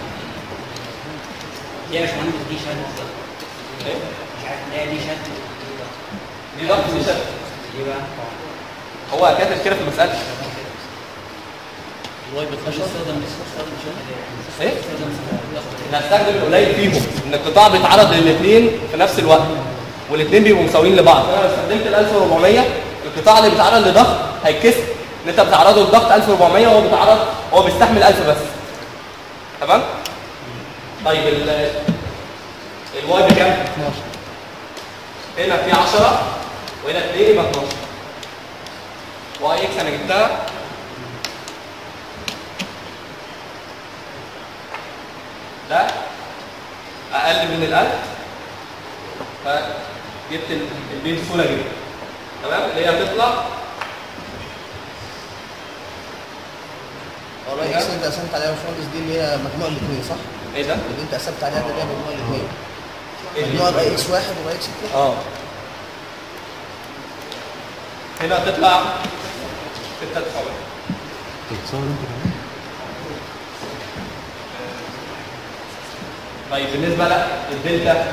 دي مش مهندس دي شهاده إيه؟ مش عارف لا دي شهاده دي ضغط دي شد ايه بقى؟ هو كاتب كده في المسألة الواي بتخش تستخدم تستخدم شد ايه؟ تستخدم احنا هنستخدم القليل فيهم ان القطاع بيتعرض للاثنين في نفس الوقت والاثنين بيبقوا مساويين لبعض فانا لو استخدمت ال 1400 القطاع اللي بيتعرض لضغط هيتكسر ان انت بتعرضه لضغط 1400 وهو بيتعرض هو بيستحمل 1000 بس تمام طيب ال الواي بكام 12 هنا في 10 وهنا 2 يبقى 12 واي اكس انا جبتها ده اقل من الألف فجبت ال- البي بسهوله جدا تمام اللي هي هتطلع والله اكس انت قسمت عليها يا باشمهندس دي اللي هي مجموع الاثنين صح؟ ايه ده؟ اللي انت قسمت عليها ده اللي هي مجموع الاثنين إيه دي؟ مجموع الاي اكس واحد والاي اكس اثنين اه هنا هتطلع 6 900 تتصور انت كمان طيب بالنسبه لا الدلتا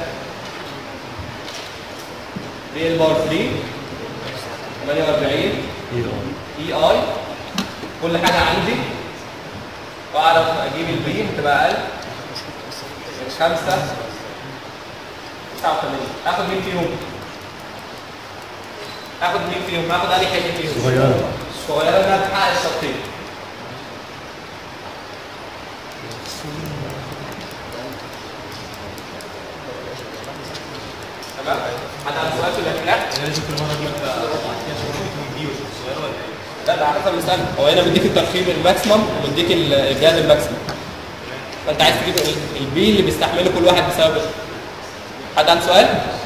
دي الباور 3 48 ايه اه اي اي كل حاجه عندي واعرف اجيب البي هتبقى اقل من 5 89 اخد مين فيهم؟ اخد مين فيهم؟ اخد انهي حته فيهم؟ صغيره صغيره انها تحقق الشرطين تمام؟ حد عنده سؤال في الاختلاف؟ انا لازم كل مره اجيب بعدين عشان اشوف مين دي واشوف الصغيره ولا ايه لا ده على حسب السنه هو هنا بيديك الترخيم الماكسيمم ويديك ال- الجهاز الماكسيمم فانت عايز تجيب ال- البي اللي بيستحمله كل واحد بسبب إيه؟ حد عنده سؤال؟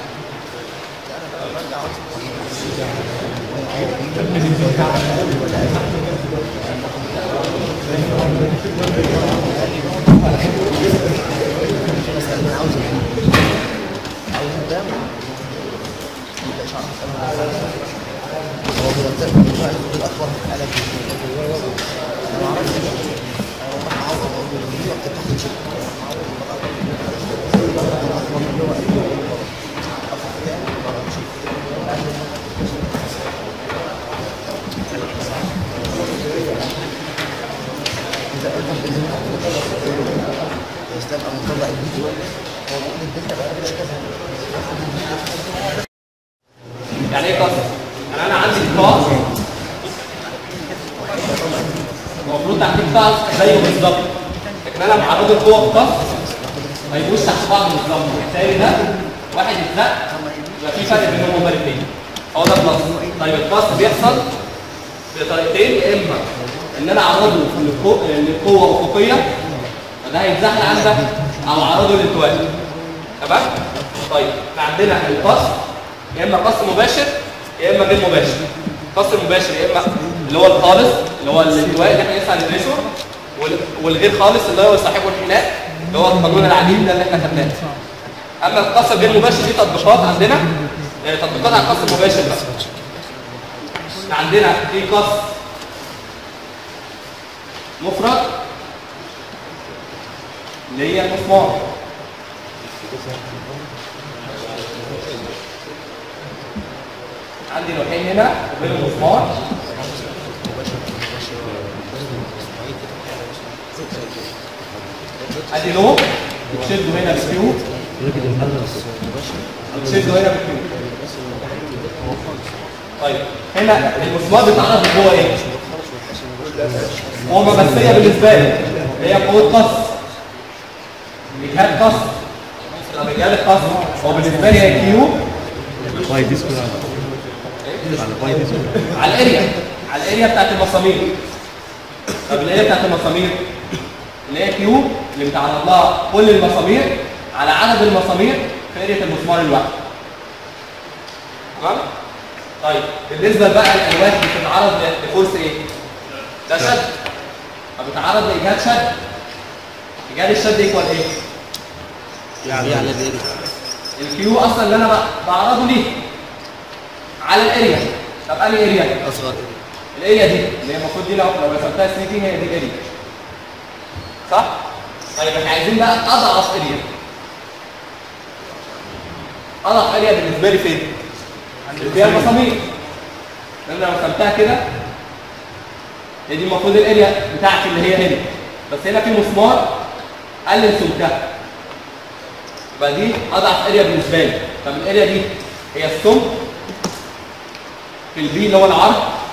انا عاوز عاوز ده لا مش عارف هو مرتب مجموع الاكبر في الالف انا ما اعرفش انا بروح اعوض اقول له دي وقت تحت شيء الاكبر اللي هو الاكبر بتاعي ما اعرفش اذا قلت اسلام قام مطلع الفيديو هو بيقول الدلتا بقى كده كذا يعني ايه قصر؟ يعني انا عندي قطاع المفروض تحت قطاع زيه بالظبط لكن انا معرض القوه في قصر ما يبقوش تحت بعض بالظبط بالتالي ده واحد يتزق يبقى في فرق بينهم هما الاثنين هو ده بلس طيب القصر بيحصل بطريقتين يا اما ان انا اعرضه للقو- للقوه افقيه فده هيتزحلق عن ده او اعرضه للالتواء تمام طيب احنا عندنا القصر يا اما قصر مباشر يا اما غير مباشر قصر مباشر يا اما اللي هو الخالص اللي هو الالتواء اللي احنا لسه هندرسه وال- والغير خالص اللي هو صاحبه الحناء اللي هو القانون العديد ده اللي احنا خدناه اما القصر غير مباشر دي تطبيقات عندنا آه، تطبيقات على القصر المباشر بقى احنا عندنا في قصر مفرد اللي هي المسمار عندي لوحين هنا وبينهم مسمار ادي لوح بتشده هنا بكيو بتشده هنا بكيو طيب هنا المسمار بيتعرض جوه ايه؟ قوة ممثلية بالنسبة لي هي قوة قصر إجهاد قصر طب إجهاد القصر هو بالنسبة لي هي كيو باي ديسكو على باي ديسكو على الاريا على الاريا بتاعت المسامير طب الاريا بتاعت المسامير اللي هي كيو اللي بتعرض لها كل المسامير على عدد المسامير في اريا المسمار الواحد تمام طيب بالنسبه بقى للالواح اللي بتتعرض ل- لفورس ايه ده شد فبتعرض لايجاد شد ايجاد الشد ايكوال ايه يعني على الاريا الكيو اصلا اللي انا ب- بعرضه ليه على الاريا طب انهي اريا اصغر الاريا دي اللي هي المفروض دي لو لو رسمتها سنتين هي دي الاريا صح طيب احنا عايزين بقى اضعف اريا اضعف اريا بالنسبه لي فين اللي فيها المسامير لان لو رسمتها كده هي دي المفروض الاريا بتاعتي اللي هي هنا بس هنا في مسمار قلل سمكها يبقى دي اضعف اريا بالنسبه لي طب الاريا دي هي السمك في البي اللي هو العرض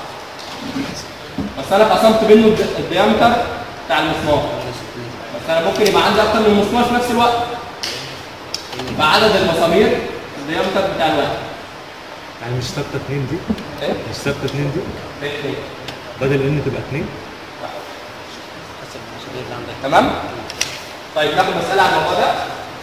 بس انا قسمت منه الد- الديامتر بتاع المسمار بس انا ممكن يبقى عندي اكتر من مسمار في نفس الوقت يبقى عدد المسامير الديامتر بتاع الواحد يعني مش ثابته 2 دي ايه؟ مش ثابته 2 دي اثنين بدل ان تبقى 2 حسب المسؤوليه اللي عندك تمام؟ طيب ناخد مسألة عن الموضوع ده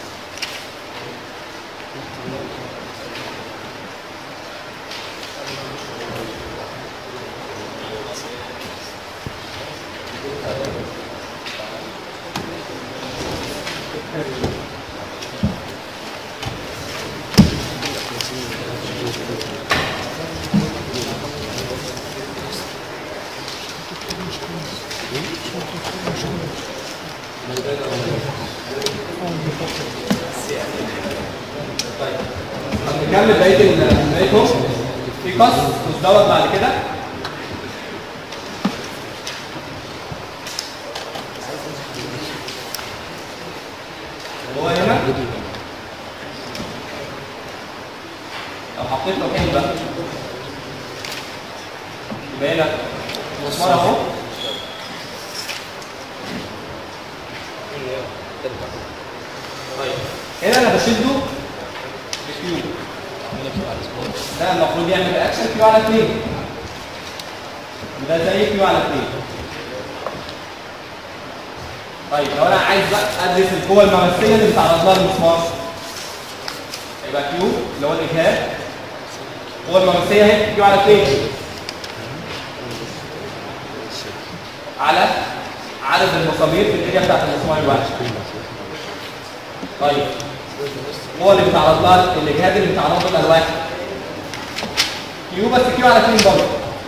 طيب هنكمل بقيه ال- بقيتهم في قص مزدوج بعد كده اللي هو هنا لو حطيت لوحين بقى يبقى هنا مسمار اهو طيب هنا انا بشده بكيو ده المفروض يعمل رياكشن كيو على 2 وده زي كيو على 2 طيب لو انا عايز بقى ادرس القوه الممثله اللي بتعرض لها المسمار يبقى كيو اللي هو الاجهاد القوه الممثله اهي كيو على 2 على عدد المسامير في الاريا بتاعت المسمار الواحد طيب هو اللي بيتعرض لها الاجهاد اللي بيتعرض له الالواح كيو بس كيو على 2 برضه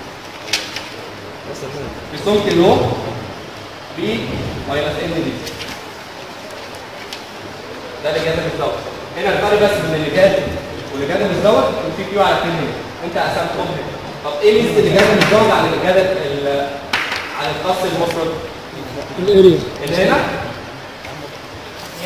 في سمك اللو بي ماينس ان دي ده الاجهاد المزدوج هنا الفرق بس بين الاجهاد والاجهاد المزدوج ان في كيو على 2 هنا انت قسمتهم هنا طب ايه ميزه الاجهاد المزدوج عن الاجهاد ال- عن القص المفرد الاريا اللي هنا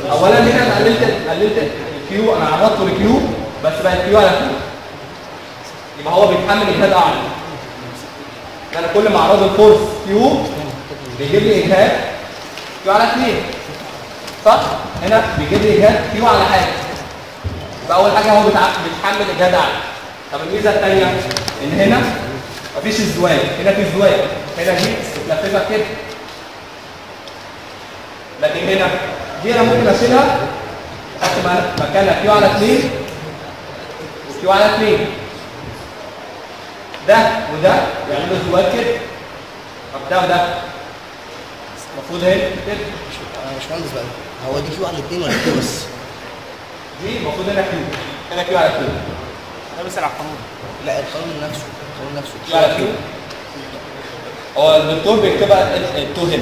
اولا هنا انا قللت قللت الكيو انا عرضته لكيو بس بقت كيو على كيو يبقى هو بيتحمل اجهاد اعلى انا كل ما اعرضه الفورس كيو بيجيب لي اجهاد كيو على 2 صح هنا بيجيب لي اجهاد كيو على حاجه يبقى اول حاجه هو بيتع- بيتحمل اجهاد اعلى طب الميزه الثانيه ان هنا مفيش ازدواج هنا في ازدواج هنا دي اتلففت كده لكن هنا دي انا ممكن اشيلها احط م- مكانها كيو على 2 وكيو على 2 ده وده يعملوا ازدواج كده طب ده وده المفروض هنا كده انا مش مهندس بقى هو دي كيو على الاثنين ولا كيو بس؟ دي المفروض هنا كيو هنا كيو على كيو ده بس على القانون لا القانون نفسه القانون نفسه كيو على كيو هو الدكتور بيكتبها ال- التو هنا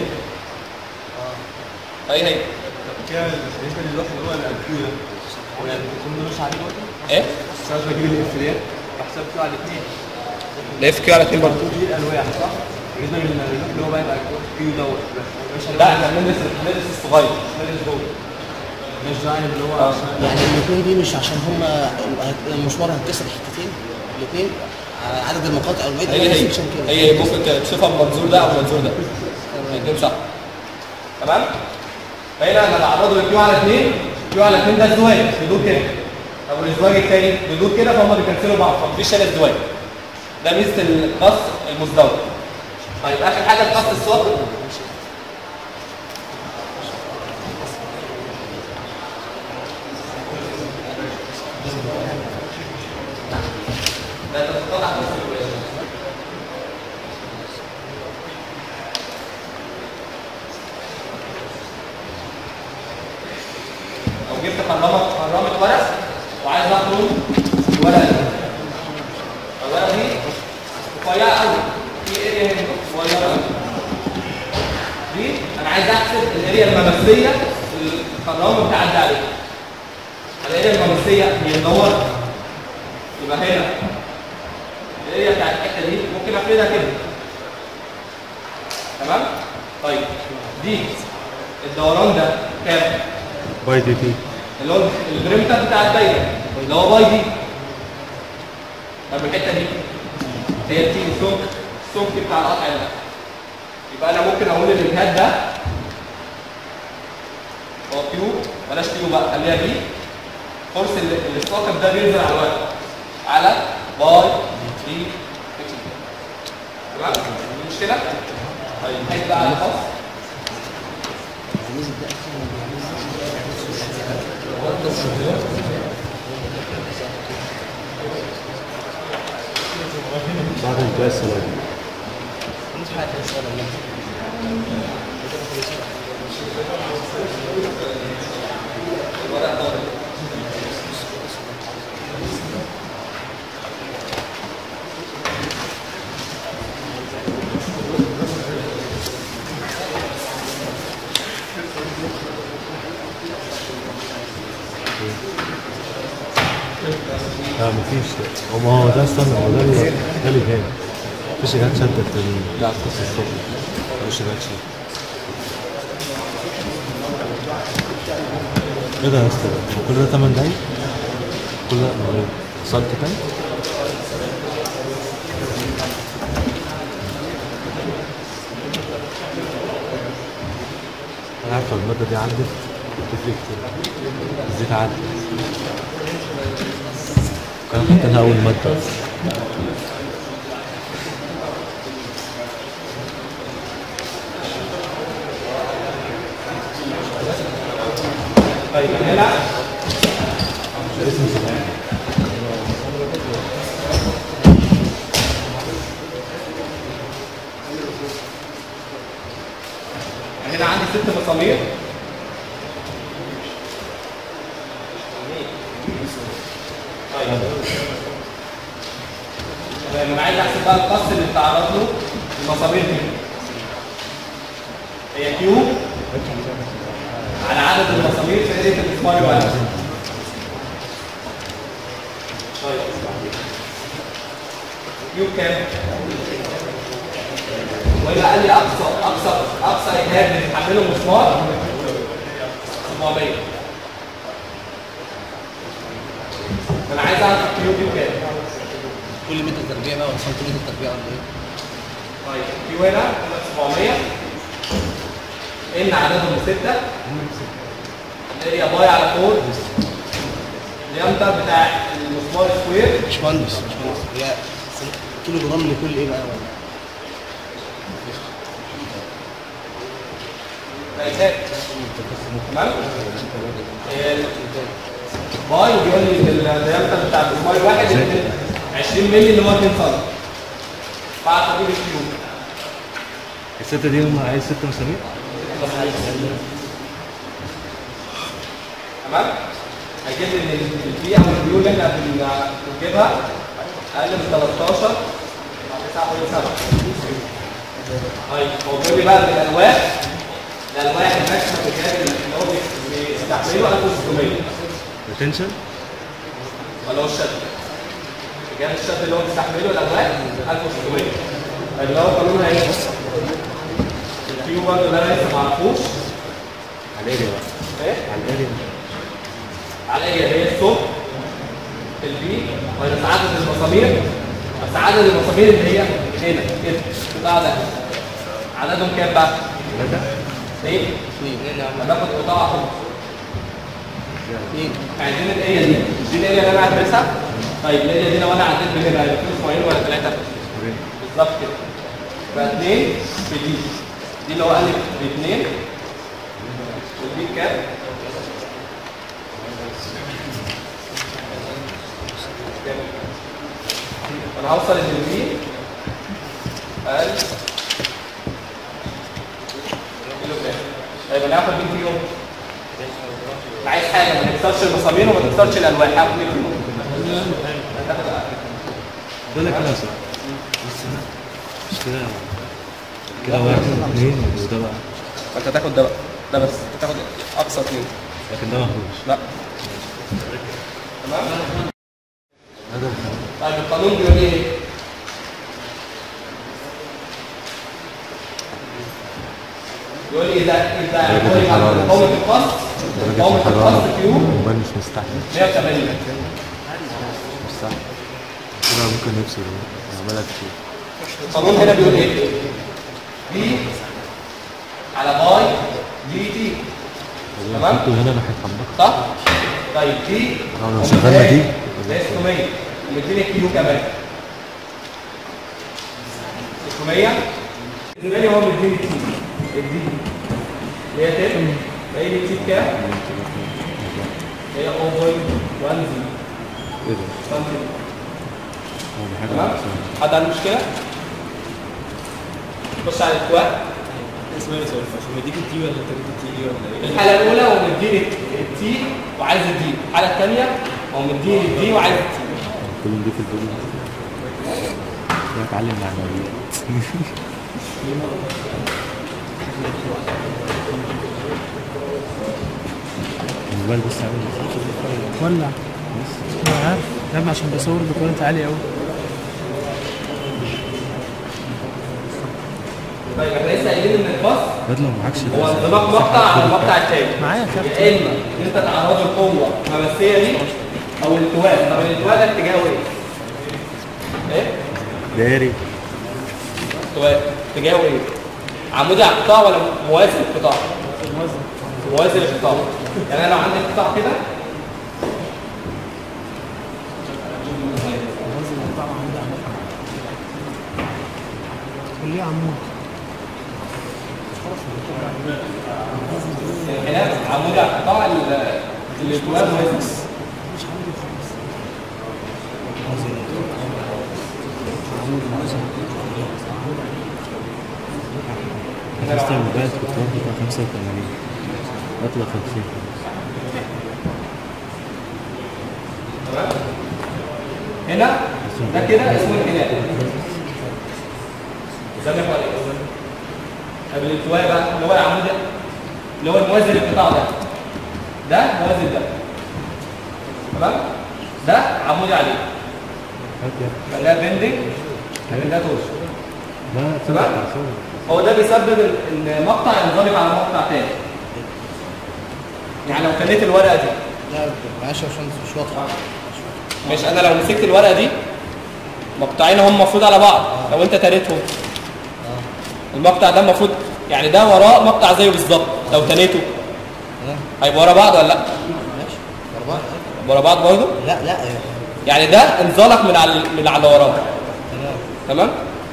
اي هي كده بالنسبه للوح اللي هو الكيو ده هو يعني بيكون ملوش عليه برضه ايه ساعات بجيب الاف ديت بحسب كيو على الاثنين الاف كيو على 2 برضه دي الالواح صح؟ بالنسبه للوح اللي هو بقى يبقى كيو دوت مش لا احنا بندرس بندرس الصغير ماليش جوه مش ده يعني اللي هو آه. عشان يعني الاثنين دي مش عشان هم المسمار هتكسر حتتين الاثنين عدد المقاطع او البيت هي هي هي ممكن تشوفها بمنظور ده او بمنظور ده الاثنين صح تمام فهنا انا بعرضه لكيو على 2 كيو على 2 ده ازدواج بيدور كده طب الازدواج الثاني بيدور كده فهم بيكنسلوا بعض فمفيش هنا ازدواج ده ميزه القص المزدوج طيب اخر حاجه القص الصوتي ده تتقطع قص الولاده لو جبت حرامه حرامه ورق وعايز اخرج الورقه دي الورقه دي رفيعه قوي في اريا هنا صغيره قوي دي انا عايز احسب الاريا الممسيه اللي الحرامه بتعدي عليها الاريا الممسيه هي الدور يبقى هنا الاريا بتاعت الحته دي ممكن افردها كده تمام طيب دي الدوران ده كام باي دي تي اللي هو البريمتر بتاع الدايره اللي هو باي دي طب الحته دي هي تي السمك السمك بتاع القطع ده يبقى انا ممكن اقول الاجهاد ده هو كيو بلاش كيو بقى خليها بي فورس ال- الساقط ده بينزل على الورق على باي دي اتش دي. تمام مش كده؟ طيب هيك بقى على خاص بعد انتهاء الصلاة دي لا مفيش هو ما هو ده استنى هو ده اللي ده اللي جاي مفيش جهات شدت ال- بتاع القصة الصبح مفيش جهات شدت ايه ده يا اسطى هو كل ده 8 دقايق؟ كل ده ما هو اتصلت تاني؟ انا عارف لو المادة دي عدت تفرق كتير الزيت عدت كان حاطينها أول مادة طيب هنا هنا عندي ست مسامير طيب تمام انا عايز احسب بقى القص اللي اتعرض له المسامير دي هي كيو على عدد المسامير في اريا المسمار الواحد طيب كيو كام؟ ويبقى قال لي اقصى اقصى اقصى اجهاد بنتحمله مسمار 700 انا عايز اعرف الكيو دي بكام كل متر تربيع بقى ولا سنتيمتر تربيع ولا ايه؟ طيب الكيو هنا 700 ان عددهم 6 اريا باي على 4 اليامتر بتاع المسمار سكوير باشمهندس باشمهندس هي كيلو جرام لكل ايه بقى ولا؟ مقاسات تمام باي بيقول لي الديامتر بتاع المسمار الواحد 20 مللي اللي هو 2 سم بعد تجيب الكيو الستة دي هم عايز ستة مسامير تمام هيجيب لي ان البي او البيو اللي احنا بن- بنجيبها اقل من 13 مع 9.7 طيب هو بيقول لي بقى ان الالواح الالواح الماكسيمم بتاعت اللي هو بيستحمله 1600 ريتنشن ولا هو الشد جاب الشد اللي هو بيستحمله الالواح 1600 اللي هو قانونها ايه؟ البيو برضه اللي انا لسه ما اعرفوش على الاريا بقى ايه؟ على الاريا على ايه هي الصوت البي ماينس عدد المسامير بس عدد المسامير اللي هي هنا كده القطاع ده عددهم كام بقى؟ ثلاثة ايه؟ اثنين هناخد قطاع اهو اثنين عايزين الاريا دي دي الاريا اللي انا هدرسها طيب الاريا دي لو انا عديت من هنا هيبقى في اسبوعين ولا ثلاثه؟ بالظبط كده يبقى اثنين في دي دي اللي هو الف باثنين ودي كام؟ كام؟ انا هوصل ان دي اقل كيلو جرام طيب انا هاخد مين فيهم؟ أنا عايز حاجه ما تكسرش المسامير وما تكسرش الالواح هاخد مين فيهم؟ هتاخد ده كده صح بس مش كده كده واحد اثنين وده بقى فانت تاخد ده بقى ده بس انت تاخد اقصى اثنين لكن ده مهوش لا تمام هذا الخامس طيب القانون بيقول ايه؟ يقول لي اذا اذا درجة قوي على الحرارة. قوة الفصل درجة قوة الحرارة الفصل كيو الموبايل مش مستحمل 180 مش صح كده ممكن نفصل نعملها كتير القانون هنا بيقول ايه؟ بي على باي دي تي تمام؟ نحطه هنا ناحية حمضك صح؟ طيب دي اه لو شغلنا دي ده 600 ومديني كيلو كمان 600 بالنسبه لي هو مديني كيلو الدي اللي هي تم باقي لي كيلو كام؟ هي 0.10 ايه ده؟ سنتي هو حاجة تمام؟ مش- حد عنده مشكله؟ خش على الاستواء اسمها ايه سؤال عشان مديك التي ولا انت جبت التي ولا ايه؟ الحاله الاولى هو مديني التي وعايز الدي الحاله الثانيه هو مديني الدي وعايز التي كلهم دي في الفيديو كده اتعلم معنويات الموبايل بس عامل ولع انا عارف يا ابني عشان بيصور بكواليتي عالية قوي طيب احنا لسه قايلين ان الباص بدل لو معكش هو انطلاق مقطع على المقطع الثاني معايا يا كابتن يا اما ان انت تعرض القوه الخماسيه دي او الالتواء طب الالتواء ده اتجاهه ايه؟ ايه؟ داري الالتواء اتجاهه ايه؟ عمودي على القطاع ولا موازي للقطاع؟ موازي للقطاع يعني انا لو عندي قطاع كده كلية عمود الانحناء عمودي على القطاع ال- الالتواء موازي حفظت الموبايل كنت واخد 85 اطلع 50 تمام؟ هنا ده كده اسمه انحناء زمن ولا ايه؟ طب الالتواء بقى اللي هو العمود ده اللي هو الموازي للقطاع ده ده موازي ده تمام؟ ده عمودي عليه هات يا ابني. خليها بندنج لكن ده توش لا تمام؟ هو ده بيسبب ال- المقطع ينضرب على مقطع تاني يعني لو خليت الورقه دي لا معلش يا باشمهندس مش واضحه مش انا لو مسكت الورقه دي مقطعين هم المفروض على بعض لو انت تريتهم المقطع ده المفروض يعني ده وراه مقطع زيه بالظبط لو تنيته تمام هيبقى ورا بعض ولا لا ماشي أربعة ورا بعض برضه لا لا يعني ده انزلق من على من على وراه تمام تمام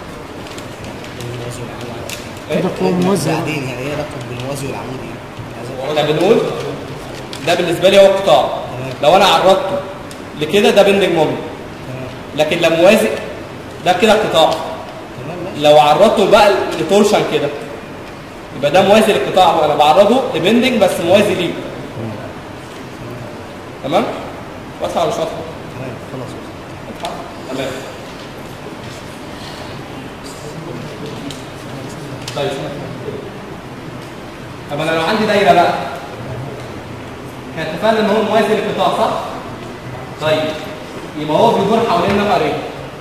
كده قوة موزع بعدين يعني ايه علاقة بالموازي والعمودي؟ عايز احنا بنقول ده بالنسبه لي هو قطاع لو انا عرضته لكده ده بندنج مومنت تمام لكن لو موازي ده كده قطاع تمام ماشي لو عرضته بقى لتورشن كده يبقى ده موازي للقطاع هو انا بعرضه لبندنج بس موازي ليه تمام واضحه ولا مش واضحه تمام خلاص تمام طيب طب انا لو عندي دايره بقى احنا اتفقنا ان هو موازي للقطاع صح؟ طيب يبقى هو بيدور حوالين نفق ايه؟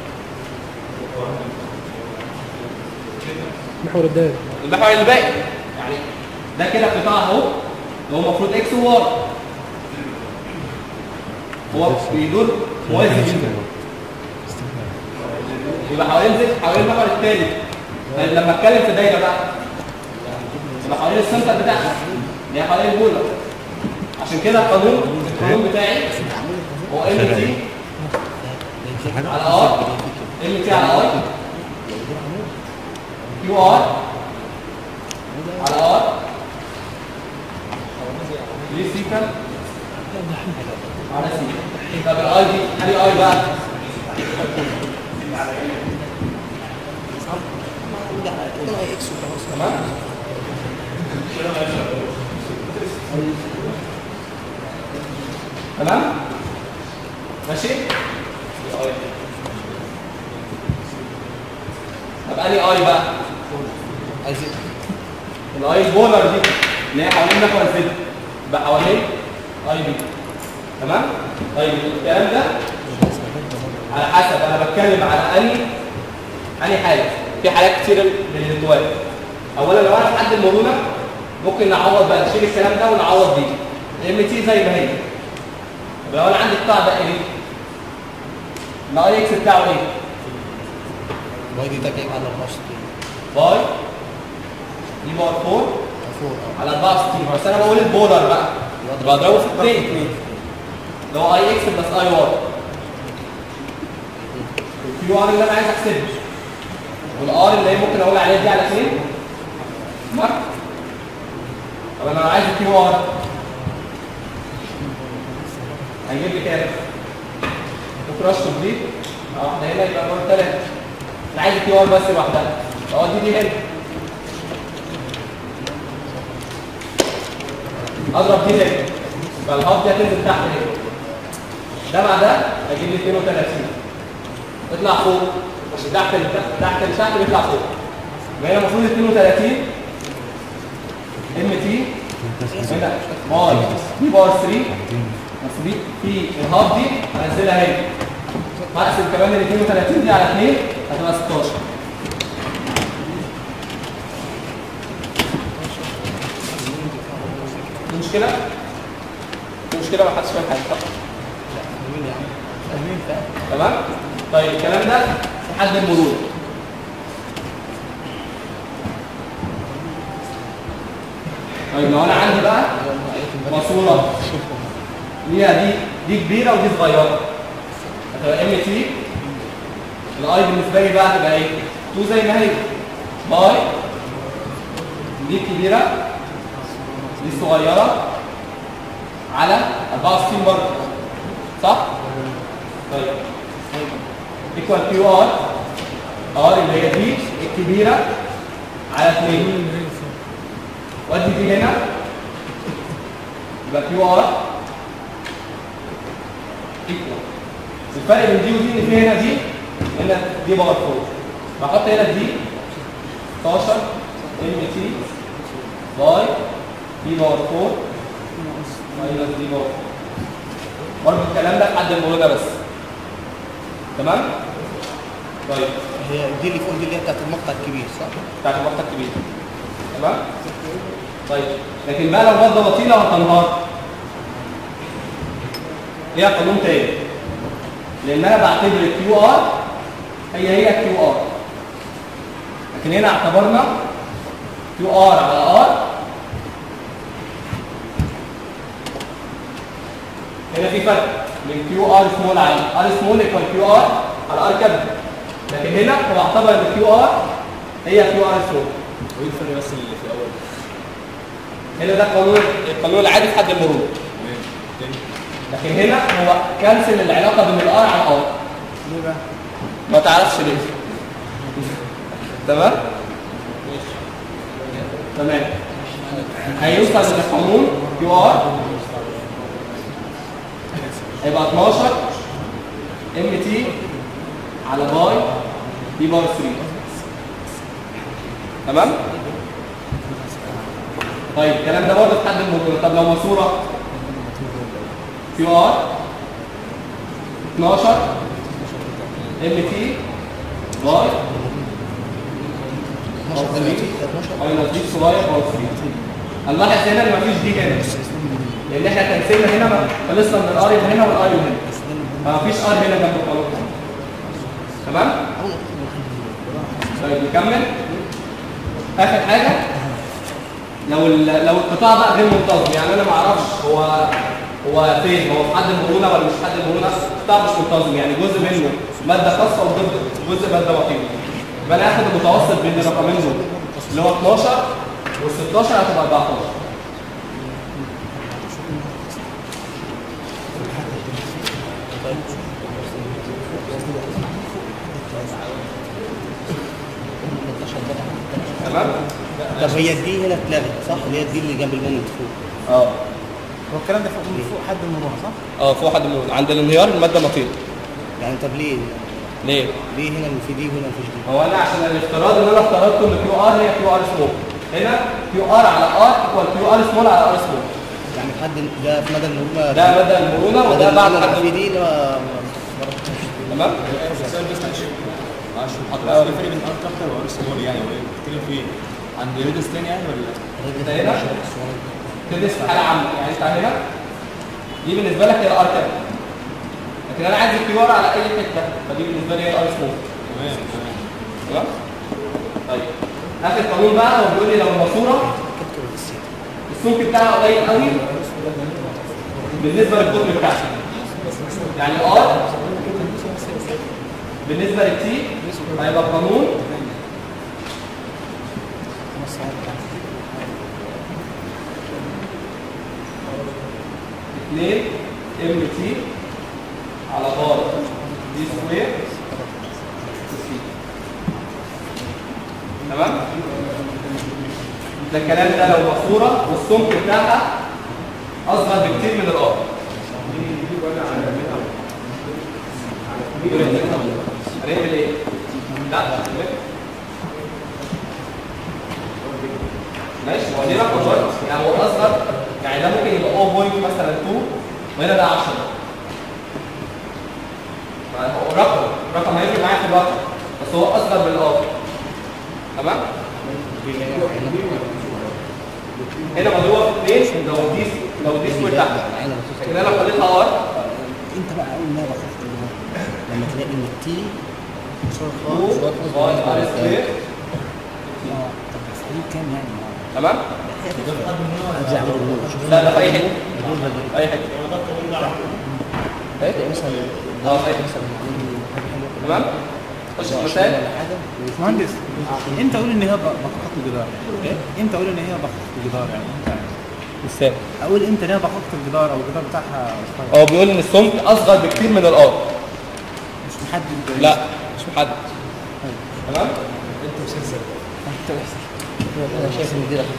محور الدائرة المحور الباقي يعني ده كده قطاع اهو اللي هو المفروض اكس وواي هو بيدور موازي جدا يبقى حوالين زي حوالين المحور الثالث طيب لما اتكلم في دايره بقى يبقى حوالين السنتر بتاعها اللي هي حوالين البولر عشان كده القانون القانون بتاعي هو ام تي على ار ام تي على اي كيو ار على ار ليه سيكا على سي طب الاي دي هل اي بقى كده اي اكس وخلاص تمام تمام ماشي طب اني اي بقى عايز الاي بولر دي اللي هي حوالين محور الزد يبقى حوالين اي بي تمام طيب الكلام ده على حسب انا بتكلم على اني اني حاله في حالات كتير للانتواء اولا لو انا في حد المرونه ممكن نعوض بقى نشيل الكلام ده ونعوض دي الام تي زي ما هي طب لو انا عندي قطاع ده ايه الاي اكس بتاعه ايه باي دي تكيف على 64 باي دي باور 4 فوق على 64 بس انا بقول البولر بقى بضربه في 2 2 اللي هو اي اكس بلس اي واي الكيو ار اللي انا عايز احسبه والار اللي هي ممكن اقول عليها دي على 2 مارك طب انا لو عايز الكيو ار هيجيب لي كام؟ ممكن اشطب دي اه واحده هنا يبقى باور 3 انا عايز الكيو ار بس لوحدها اه دي دي هنا اضرب دي هنا يبقى الهاف دي هتنزل تحت هنا ده مع ده هيجيب لي 32 اطلع فوق عشان تحت ال- تحت اللي تحت بيطلع فوق يبقى هنا المفروض 32 ام تي هنا باي دي باور 3 بس دي في الهاف دي هنزلها هنا هقسم كمان ال 32 دي على 2 هتبقى 16 في مشكلة؟ في مشكلة ما حدش فاهم حاجة صح؟ فاهمين فاهم تمام؟ طيب الكلام ده في حد المرور طيب لو انا عندي بقى ماسوره ليها دي دي كبيره ودي صغيره هتبقى ام تي الاي بالنسبه لي بقى هتبقى ايه؟ 2 زي ما هي باي دي الكبيره دي الصغيره على 64 برضه صح؟ طيب ايكوال كيو ار ار اللي هي دي الكبيره على 2 ودي دي هنا يبقى كيو ار ايكوال الفرق بين دي ودي ان في هنا دي هنا دي باور 4 بحط هنا دي 16 ام تي باي دي باور 4 ماينس دي باور 4 برضه الكلام ده لحد المرونه بس تمام؟ طيب هي دي اللي فوق دي اللي هي بتاعت المقطع الكبير صح؟ بتاعت المقطع الكبير تمام؟ طيب لكن بقى لو ماده بطيئه هتنهار ليها قانون تاني لان انا بعتبر الكيو ار هي هي كيو ار لكن هنا اعتبرنا كيو ار على ار هنا في فرق من كيو ار سمول على ار سمول يكون كيو ار على ار كابيتال لكن هنا هو اعتبر ان كيو ار هي كيو ار سمول وايه الفرق بس اللي في الاول؟ هنا ده قانون القانون العادي في حد المرور تمام تاني لكن هنا هو كنسل العلاقه بين الار على الار ليه بقى؟ ما تعرفش ليه تمام تمام هيوصل للقانون كيو ار هيبقى 12 ام تي على باي دي باور 3 تمام طيب الكلام ده برضه في حد المرور طب لو ماسوره كيو ار 12 ام تي باي 12 دلوقتي 12 ماينس دي صغير باور 3 هنلاحظ هنا ان مفيش دي هنا لان احنا كنسلنا هنا ما- خلصنا من الار اللي هنا والار اللي هنا فمفيش ار هنا جنب القانون تمام طيب نكمل اخر حاجه لو ال- لو القطاع بقى غير منتظم يعني انا ما اعرفش هو هو فين هو في حد المرونه ولا مش في حد المرونه القطاع مش منتظم يعني جزء منه ماده خاصه وجزء ماده بطيئه يبقى انا هاخد المتوسط بين الرقمين دول اللي هو 12 وال 16 هتبقى 14 تمام طب هي دي هنا اتلغت صح؟ اللي هي دي اللي جنب المومنت فوق اه هو الكلام ده فوق من فوق حد المروحه صح؟ اه فوق حد المرونه عند الانهيار الماده بطيئه يعني طب ليه؟ ليه؟ ليه هنا في دي وهنا مفيش دي؟ هو انا عشان الافتراض ان انا افترضت ان كيو ار هي كيو ار سمول هنا كيو ار على ار ايكوال كيو ار سمول على ار سمول يعني حد ده في مدى المرونة ده مدى المرونه وده بعد حد في دي ده تمام السؤال بس معلش معلش حضرتك ايه الفرق بين ار كابتر وار سمول يعني ولا إيه؟ بتتكلم في ايه؟ عن ريدس تاني يعني ولا انت هنا تدرس في حاله عامه يعني انت هنا دي بالنسبه لك هي ار كام لكن انا عايز الكيو ار على اي حته فدي بالنسبه لي هي ار سمول تمام تمام تمام طيب اخر قانون بقى هو بيقول لي لو الماسوره السمك بتاعها قليل قوي بالنسبه للقطر بتاعها يعني ار بالنسبه للتي هيبقى قانون اثنين ام تي على بار دي سكوير سي. تمام ده الكلام ده لو ماسوره والسمك بتاعها اصغر بكتير من الار هنعمل ايه؟ لا ماشي هو دي رقم برضه يعني هو اصغر يعني ده ممكن يبقى 0. مثلا 2 وهنا ده 10 هو رقم رقم هيفرق معايا في الوقت بس هو اصغر من الار تمام؟ هنا مضروبه في 2 لو دي لو دي سكوير تحت لكن انا لو خليتها ار انت بقى اول ما بخاف لما تلاقي ان التي 2 باي ار سكوير اه طب بس دي كام يعني؟ تمام؟ زي عمرو النور لا لا في اي حته في اي حته تلاقي مثلا اه في اي حته تمام؟ خش في المثال مهندس انت قول ان هي بخاخة الجدار انت قول ان هي بخاخة الجدار يعني انت مثال اقول امتى ان هي بخاخة الجدار او الجدار بتاعها صغير هو بيقول ان السمك اصغر بكتير من الار مش محدد لا مش محدد تمام؟ انا شايف ان دي رقم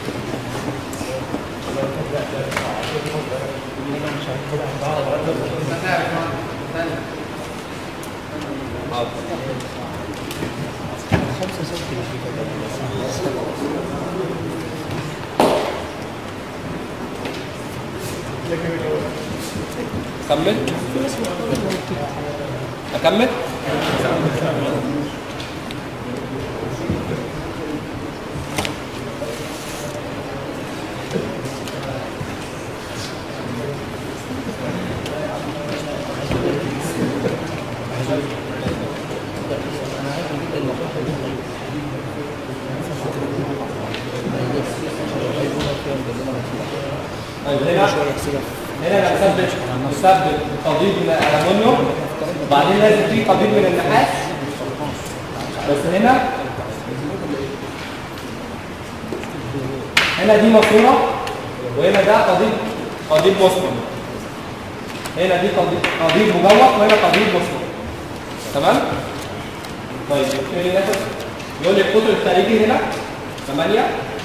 خمسة ستة مش كمل اكمل طيب هنا شويه يحسبها هنا انا مثبت مثبت قضيب من الالومنيوم وبعدين لازم في قضيب من النحاس بس هنا هنا دي ماسوره وهنا ده قضيب قضيب مسلم هنا دي قضيب قضيب مجوف وهنا قضيب مسلم تمام طيب فين ناخد يقول لي القطر الخارجي هنا 8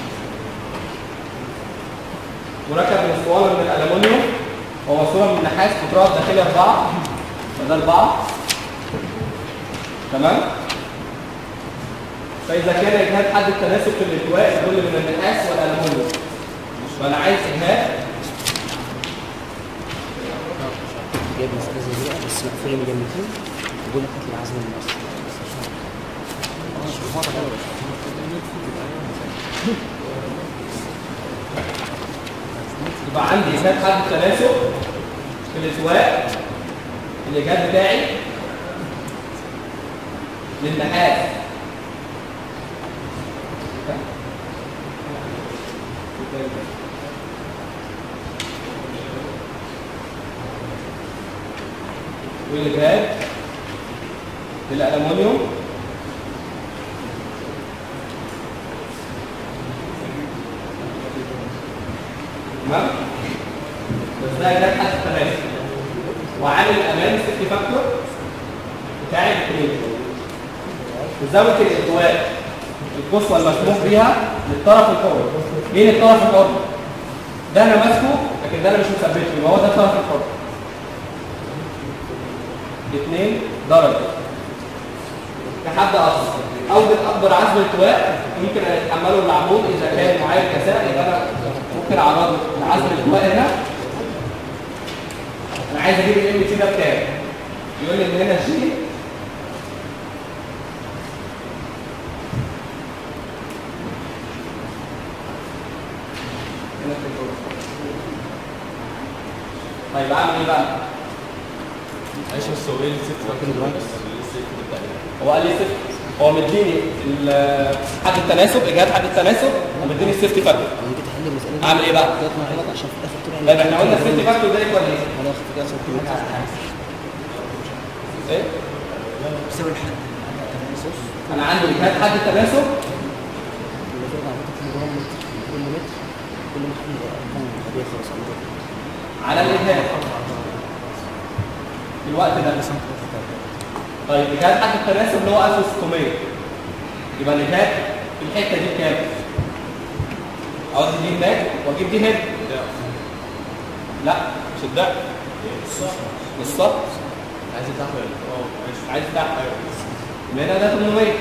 مركب من اسطوانه من الالومنيوم وماسوره من النحاس قطرها الداخلي 4 فده 4 تمام فاذا كان اجهاد حد التناسب في الالتواء يدل من النحاس والالومنيوم فانا عايز اجهاد جايب مسألة زي دي بس مقفولة من جنبتين وبقول لك هات لي العزم من مصر يبقى عندي اجهاد حد التناسب في الالتواء الاجهاد بتاعي للنحاس والجهاد للألمنيوم تمام بس ده جهاد حد التناسب وعامل الامان سيفتي فاكتور بتاع الاثنين وزاويه الالتواء القصوى المسموح بيها للطرف الحر مين الطرف الحر ده انا ماسكه لكن ده انا مش مثبته يبقى هو ده الطرف الحر 2 درجه كحد اقصى اوجد اكبر عزم التواء يمكن ان يتحمله العمود اذا كان معايا كساء يبقى انا ممكن اعرض لعزم التواء هنا انا عايز اجيب الام تي ده بكام يقول لي ان هنا جي هنا في الجزء. طيب اعمل ايه بقى؟ معلش بس هو ايه الست فاكر هو قال لي صفر هو مديني ال- حد التناسب اجهاد حد التناسب ومديني السيفتي فاكتور انا جيت احل المسألة دي اعمل ايه بقى؟ طلعت معايا غلط عشان في الاخر طلع طيب احنا قلنا السيفتي فاكتور ده ايكوال ايه؟ انا واخد كده عشان كده ايه؟ بسبب الحد انا عندي اجهاد حد التناسب المفروض عملت كل جرام متر كل متر كل محل ارقام غبية خالص عندهم على الاجهاد في الوقت ده طيب اجهاد حد التناسب اللي هو 1600 يبقى الاجهاد في الحته دي بكام؟ اودي دي هناك واجيب دي هنا لا مش الضعف بالظبط عايز تحت اه ماشي عايز تحت يبقى هنا ده 800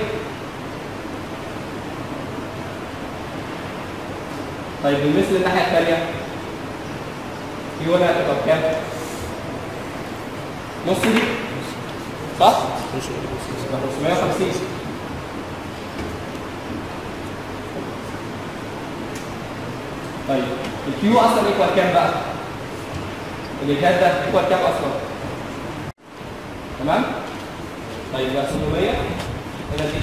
طيب بالنسبه للناحيه الثانيه في هنا هتبقى بكام؟ نص دي صح؟ يبقى 550 طيب الكيو اصلا ايكوال كام بقى؟ الاجهاد ده ايكوال كام اصلا؟ تمام؟ طيب يبقى 600 هنا دي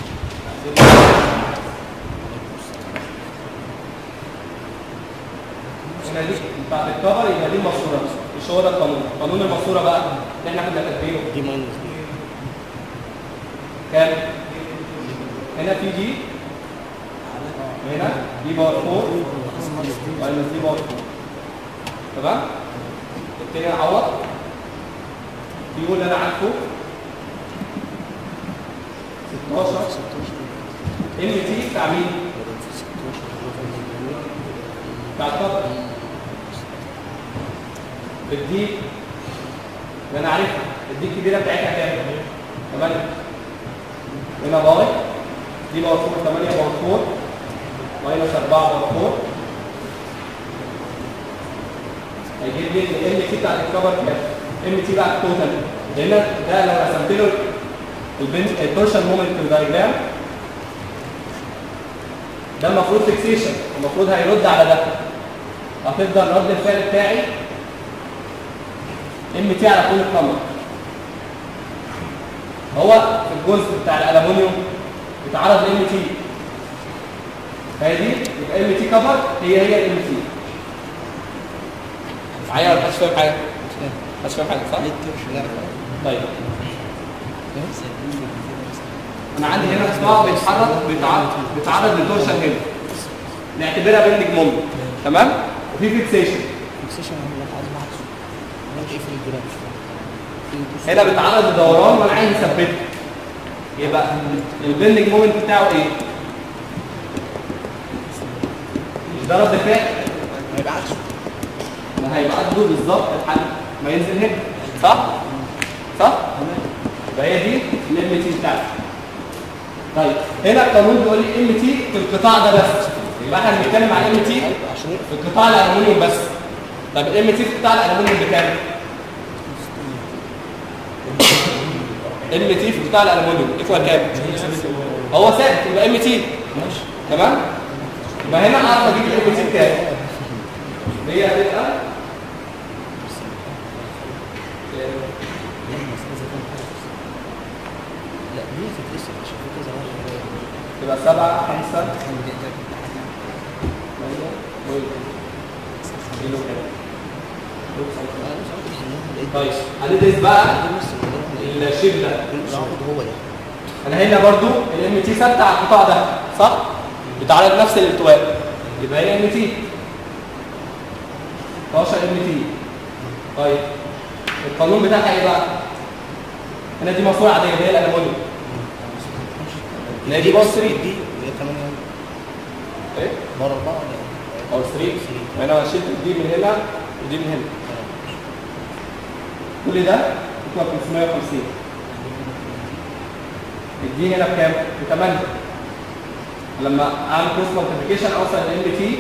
هنا دي بتاعت الكفر يبقى دي الماسوره مش هو ده القانون قانون الماسوره بقى اللي احنا كنا كاتبينه دي ماينس دي كام؟ هنا في دي هنا دي باور 4 ماينس دي باور 4 تمام؟ التاني اعوض يقول اللي انا عارفه 16 ام تي بتاع مين؟ بتاع الطاقه الدي اللي انا عارفها الدي الكبيره بتاعتها كام؟ 8 هنا باي دي باور 4 8 باور 4 ماينس 4 باور 4 هيجيب لي الام تي بتاعت الكفر كام؟ ام تي بقى التوتال هنا ده لو رسمت له البنت التورشن مومنت دايجرام ده المفروض فيكسيشن المفروض هيرد على ده هتفضل رد الفعل بتاعي ام تي على كل القمر هو في الجزء بتاع الالومنيوم بيتعرض لام تي فهي دي يبقى ام تي كفر هي هي الام تي معايا ولا محدش فاهم حاجه؟ محدش فاهم حاجه صح؟ طيب انا عندي هنا صباع بيتحرك بيتعرض بيتعرض للتورشن هنا نعتبرها بندج مومنت تمام وفي فيكسيشن فيكسيشن انا عايز بعكس عملت ايه في الجرام هنا بيتعرض لدوران وانا عايز اثبته يبقى البندج مومنت بتاعه ايه؟ مش ده رد فعل هيبقى عكسه ما هيبقى قده بالظبط لحد ما ينزل هنا صح؟ صح؟ يبقى هي دي الام تي بتاعتي طيب هنا القانون بيقول لي ام تي في القطاع ده بس يبقى احنا بنتكلم عن ام تي عشان في القطاع الالومنيوم بس طب الام تي في القطاع الالومنيوم بكام؟ ام تي في قطاع الالومنيوم ايكوال كام؟ هو ثابت يبقى ام تي تمام؟ يبقى هنا اعرف اجيب الام تي بكام؟ هي هتبقى لا هي في الاسم عشان في كذا واحد تبقى 7 5 كيلو كده طيب هندرس بقى الشيب ده هو ده انا هنا برضو الام تي ثابته على القطاع ده صح؟ بتعرض نفس الالتواء يبقى هي ام تي 12 ام تي طيب القانون بتاعها ايه بقى؟ هنا دي ماسوره عاديه اللي هي الالومنيوم اللي هي دي باور 3 دي هي كمان ايه؟ بره اربعه ولا باور 3 انا شلت دي من هنا ودي من هنا كل ده يطلع 550 الدي هنا بكام؟ ب 8 لما اعمل كروس مالتيبيكيشن اوصل ل تي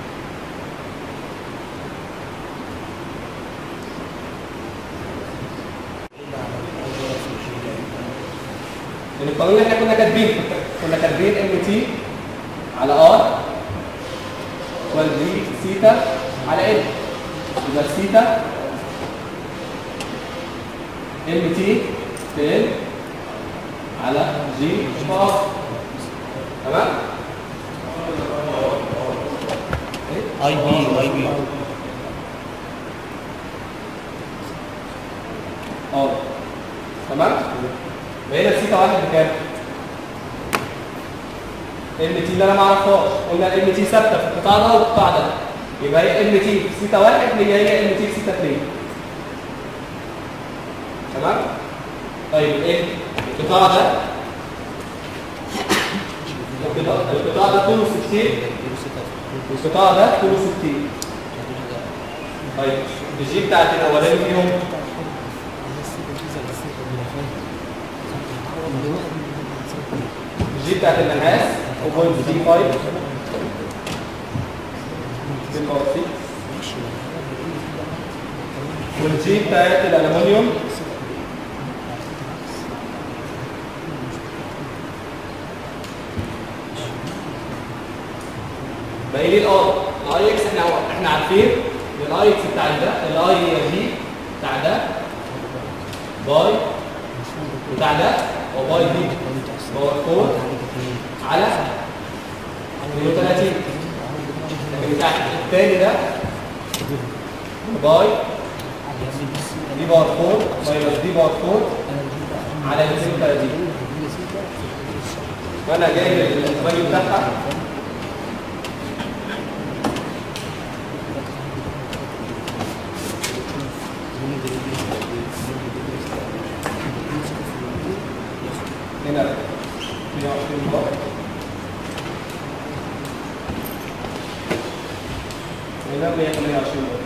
لان القانون اللي احنا كنا كاتبين كنا كاتبين ام تي على ار والدي سيتا على ال يبقى السيتا ام تي في ال على جي في ار تمام؟ اي بي اي بي اه تمام؟ وهنا السيتا واحد بكام؟ ام تي اللي انا ما اعرفهاش قلنا الام تي ثابته في القطاع ده والقطاع ده يبقى هي ام تي في سيتا واحد هي هي ام تي في سيتا اثنين تمام؟ طيب ايه؟ القطاع ده القطاع القطاع ده طوله 60 والقطاع ده طوله 60 طيب الجي بتاعت الاولاني فيهم الجي بتاعت النحاس 0.35 والجي بتاعت الالومنيوم باقي لي الار الاي اكس احنا احنا عارفين الاي اكس بتاع ده الاي دي بتاع ده باي بتاع ده وباي دي باور 4 على 32 لكن بتاع التاني ده باي دي باور 4 ماينس دي باور 4 على 32 وانا جايب الفاليو بتاعها هنا 120 بار هنا 128 بار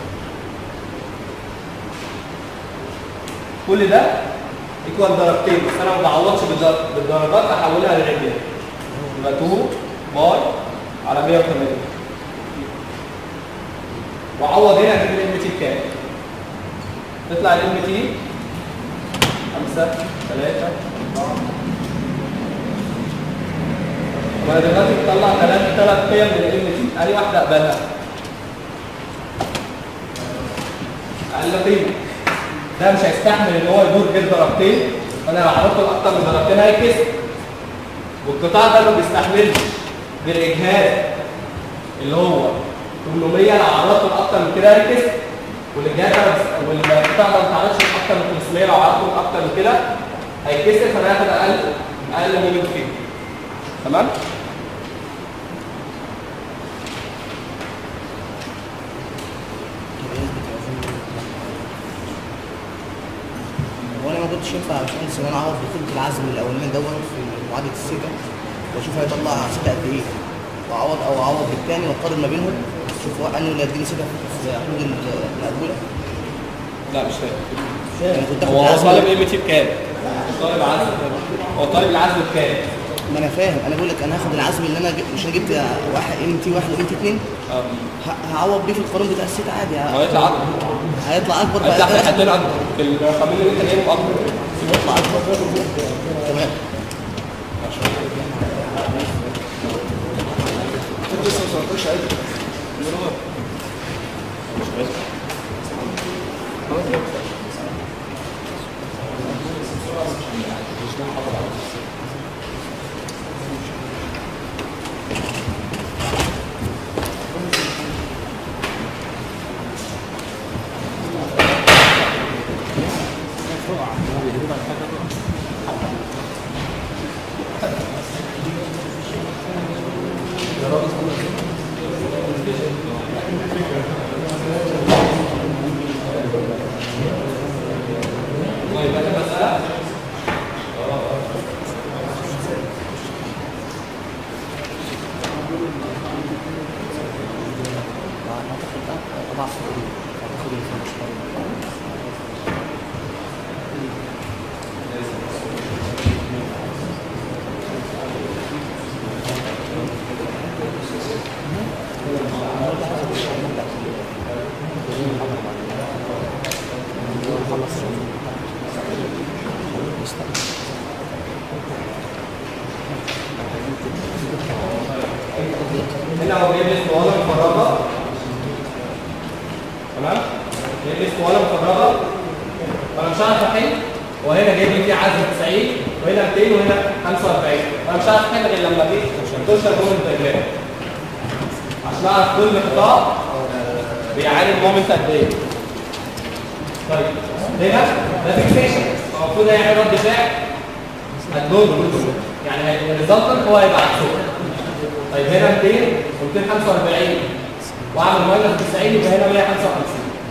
كل ده ايكوال درجتين بس انا ما بعوضش بالدر- بالدرجات احولها للعداد يبقى 2 بار على 180 وعوض هنا هتجيب الام تي بكام؟ تطلع الام تي 5 3 4 وانا دلوقتي بطلع ثلاث ثلاث قيم من الام تي ادي واحده اقبلها اقل قيمه ده مش هيستحمل ان هو يدور غير درجتين وانا لو عرضته لاكتر من درجتين هيكسر والقطاع ده ما بيستحملش غير اجهاد اللي هو 800 لو عرضته لاكتر من كده هيكسر والجهاز والبتاع ما بتعرضش اكتر من 500 لو عرضتهم اكتر من كده هيتكسر فانا هاخد اقل اقل مومنت فيه تمام؟ هو انا ما كنتش ينفع يا باشمهندس ان انا اعوض بخطه العزم الاولاني دون في معادله السكه واشوف هيطلع سكه قد ايه واعوض او اعوض بالثاني واقارن ما بينهم اشوف هو انه اللي هيديني سكه في حدود المقبوله لا مش فاهم يعني كنت هو اخد هو العزم طالب ام تي بكام؟ مش طالب عزم هو طالب العزم بكام؟ ما انا فاهم انا بقول لك انا هاخد العزم اللي انا جبت مش انا جبت واحد ام تي واحد وام تي اثنين اه هعوض بيه في القانون بتاع الست عادي هو هيطلع اكبر هيطلع اكبر بقى هيطلع في حدين اكبر في الرقمين اللي انت جايبهم اكبر يطلع اكبر تمام طيب اخر مساله هنا هو جايب لي اسطوانه مفرغه تمام جايب لي اسطوانه مفرغه فانا مش هعرف احل وهنا جايب لي فيه عزم 90 وهنا 200 وهنا 45 فانا مش هعرف احل غير لما دي توصل مومنت دايجرام عشان اعرف كل قطاع بيعاني مومنت قد ايه طيب هنا ده فيكسيشن المفروض هيعمل رد فعل هتدور يعني هي- الريزلتنت هو هيبقى عكسه طيب هنا 200 و245 واعمل ماينس 90 يبقى هنا 155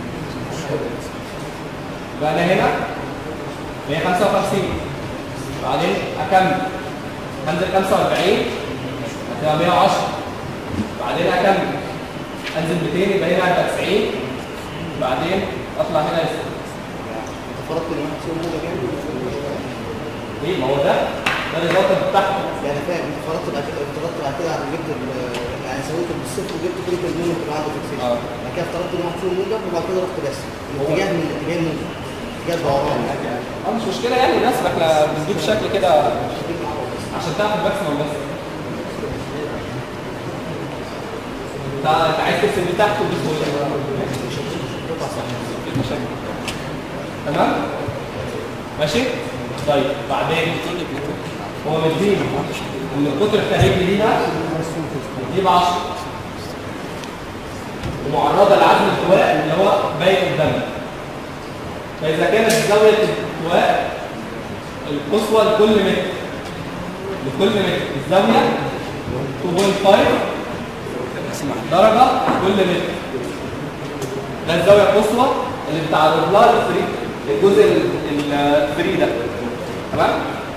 يبقى انا هنا 155 بعدين اكمل هنزل 45 هتبقى 110 بعدين اكمل انزل 200 يبقى هنا هتبقى 90 بعدين اطلع هنا يسكت فرضت ان واحد فيهم موجب يعني ليه ما هو ده ده الريزلتنت بتاعهم يعني فاهم انت فرضت بعد كده افترضت بعد كده جبت ال- يعني سويت بالصفر وجبت كل المومنت اللي عنده فيكسيشن اه. بعد كده افترضت ان واحد فيهم موجب وبعد كده رحت بس الاتجاه من الاتجاه الموجب اتجاه الدوران اه مش مشكله يعني الناس احنا بنجيب شكل كده عشان تعرف الماكسيمم بس انت انت عايز تكسب دي تحت ودي فوق مفيش مشاكل تمام ماشي طيب بعدين هو مديني ان القطر الخارجي ليها بتجيب 10 ومعرضه لعزم التواء اللي هو باين قدامنا فإذا كانت زاوية الالتواء القصوى لكل متر لكل متر الزاوية 2.5 درجة كل متر ده الزاوية القصوى اللي بتعرض لها الفري الجزء ال- الفري ده تمام؟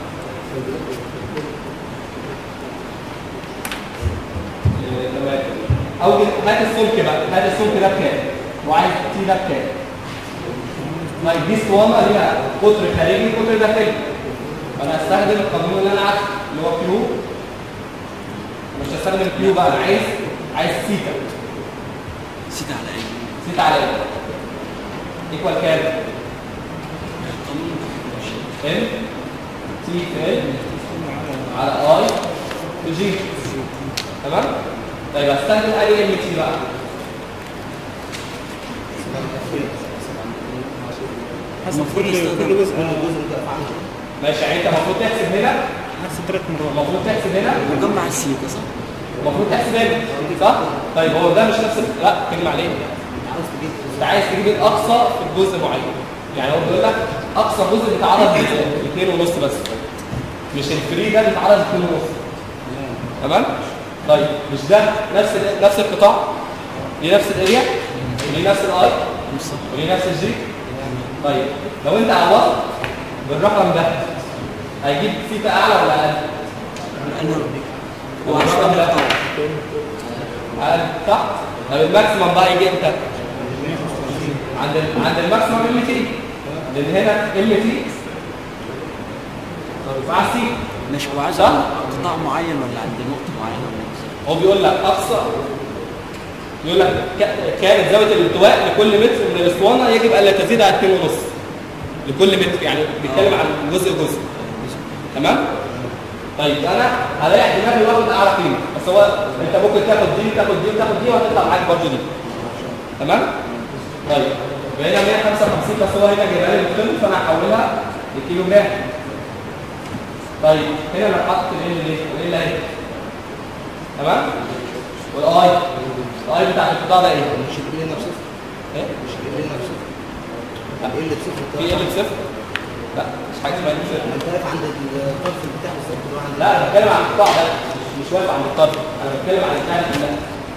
إيه، تمام أو هات السلك بقى هات السلك ده بكام؟ وعايز تي ده بكام؟ طيب دي اسطوانه ليها قطر خارجي قطر داخلي فانا هستخدم القانون اللي انا عارفه اللي هو كيو مش هستخدم كيو بقى انا عايز عايز سيتا سيت على ايه؟ سيتا على ايه؟ ايكوال كام؟ ام تي في ال على اي في جي تمام؟ طيب هستخدم اي ام تي بقى حسب كل كل جزء ماشي يعني انت المفروض تحسب هنا حسب ثلاث مرات المفروض تحسب هنا مجمع السيتا صح؟ المفروض تحسب هنا صح؟ طيب هو ده مش نفس ال- لا كلمة عليه عاوز تجيب انت عايز تجيب الاقصى في جزء معين يعني هو بيقول لك اقصى جزء بيتعرض لاثنين ونص بس مش الفري ده بيتعرض لاثنين ونص تمام طيب مش ده نفس ال- نفس القطاع ليه نفس الاريا وليه نفس الاي وليه نفس الجي طيب لو انت عوضت بالرقم ده هيجيب سيتا اعلى ولا اقل؟ والرقم ده اقل صح؟ طب الماكسيمم بقى يجي امتى؟ عند ال- عند الماكسيمم ام تي لان هنا ام تي مع سي مش هو عايز صح؟ عند قطاع معين ولا عند نقطة معينة ولا إيه؟ هو بيقول لك اقصى بيقول لك ك- كانت زاويه الالتواء لكل متر من الاسطوانه يجب الا تزيد عن 2.5 لكل متر يعني بيتكلم عن جزء جزء تمام طيب انا هريح دماغي واخد اعلى قيمه بس هو انت ممكن تاخد دي تاخد دي وتاخد دي وهتطلع معاك برضه دي تمام طيب بقينا 155 بس هو هنا جايبها لي بالقيمه فانا هحولها لكيلو جرام طيب هنا انا حاطط ال دي ال اهي تمام والاي الاي بتاع القطاع ده ايه؟ مش ال هنا بصفر ايه؟ مش ال هنا بصفر لا. ال بصفر في ال بصفر؟ لا مش حاجه اسمها ال بصفر انت واقف عند الطرف بتاع بالظبط اللي هو عند لا انا بتكلم عن القطاع ده مش مش واقف عند الطرف انا بتكلم عن البتاع كلها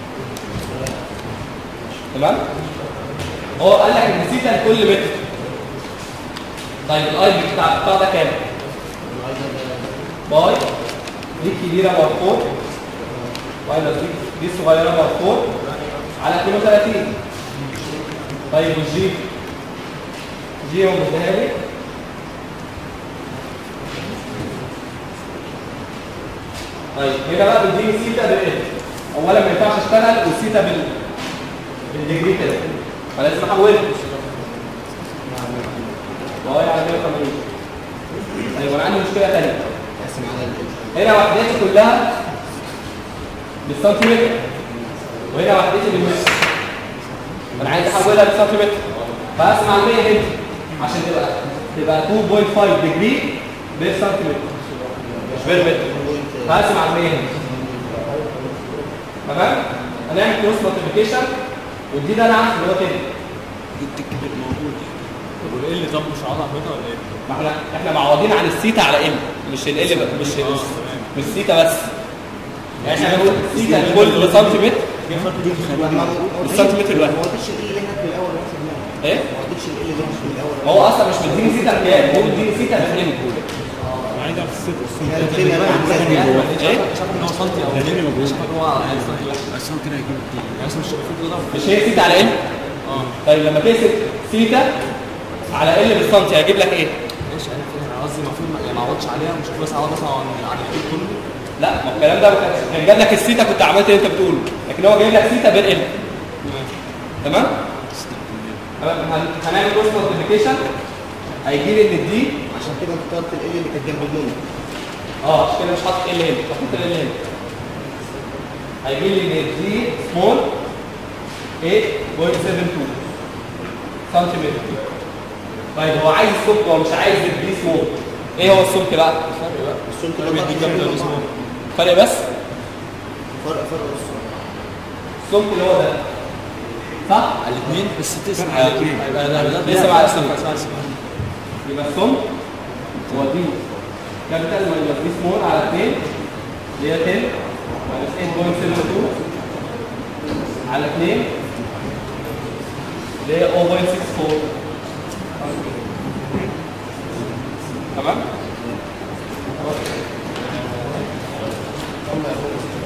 تمام؟ هو قال لك ان سيتا لكل متر طيب الاي بتاع القطاع ده كام؟ باي دي كبيره مرفوع ماينس دي دي صغيره مرفوع على 32 طيب والجي جي هو مديها لي طيب هنا بقى بتديني سيتا بالايه؟ اولا ما ينفعش اشتغل والسيتا بال بالديجري كده فلازم احولها باي على 180 طيب وانا عندي مشكله ثانيه تقسم على ال هنا وحدتي كلها بالسنتيمتر وهنا وحدتي بالمتر انا عايز احولها بالسنتيمتر فاقسم على 100 هنا عشان تبقى تبقى 2.5 ديجري بالسنتيمتر مش بالمتر فاقسم على 100 هنا تمام هنعمل كروس مالتيبيكيشن والدي ده انا عارف اللي هو كده جبت الكبير موجود طب والايه اللي طب مش عضله عملتها ولا ايه؟ ما احنا احنا معوضين عن السيتا على ام مش ال ال مش مش, مش السيتا بس يعني احنا بنقول سيتا لكل سنتيمتر السنتيمتر الواحد ما وديتش ال اللي هناك في الاول واحد منهم. ايه ما وديتش ال اللي هناك في الاول ما هو اصلا مش مديني سيتا كام هو مديني سيتا بام عايز اعرف الست يعني الدنيا بقى عندها ايه شاف ان هو سنتي او شاف ان هو يعني سنتي واحد أصلا كده هيكون كتير يعني مثلا مش في كده مش هي سيتا على ام اه طيب لما تقسم سيتا على ال بالسنتي هيجيب لك ايه ماشي انا فاهم انا قصدي المفروض ما- يعني ما اعوضش عليها مش بس اعوض مثلا عن عن الكود كله لا ما هو الكلام ده ما كانش- كان جاب لك السيتا كنت عملت اللي انت بتقوله لكن هو جايب لك سيتا بين ال تمام تمام هن- هنعمل كروس مالتيبيكيشن هيجي لي ان دي عشان كده انت اخترت ال اللي كانت جنب النون اه عشان كده مش حاطط ال هنا بحط ال هنا هيجي لي ان دي سمول 8.72 سنتيمتر طيب هو عايز السمك هو مش عايز الدي سمول ايه هو السمك بقى؟ السمك فرق بين دي ده جامده واسمه فرق بس فرق فرق السمك السمك اللي هو ده صح؟ على الاثنين بس تسمع على الاثنين يبقى ده ده لسه مع السمك. اسمع اسمع يبقى السمك هو دي كابيتال ماينس دي سمول على 2 اللي هي 10 ماينس 8.72 على 2 اللي هي 0.64 تمام؟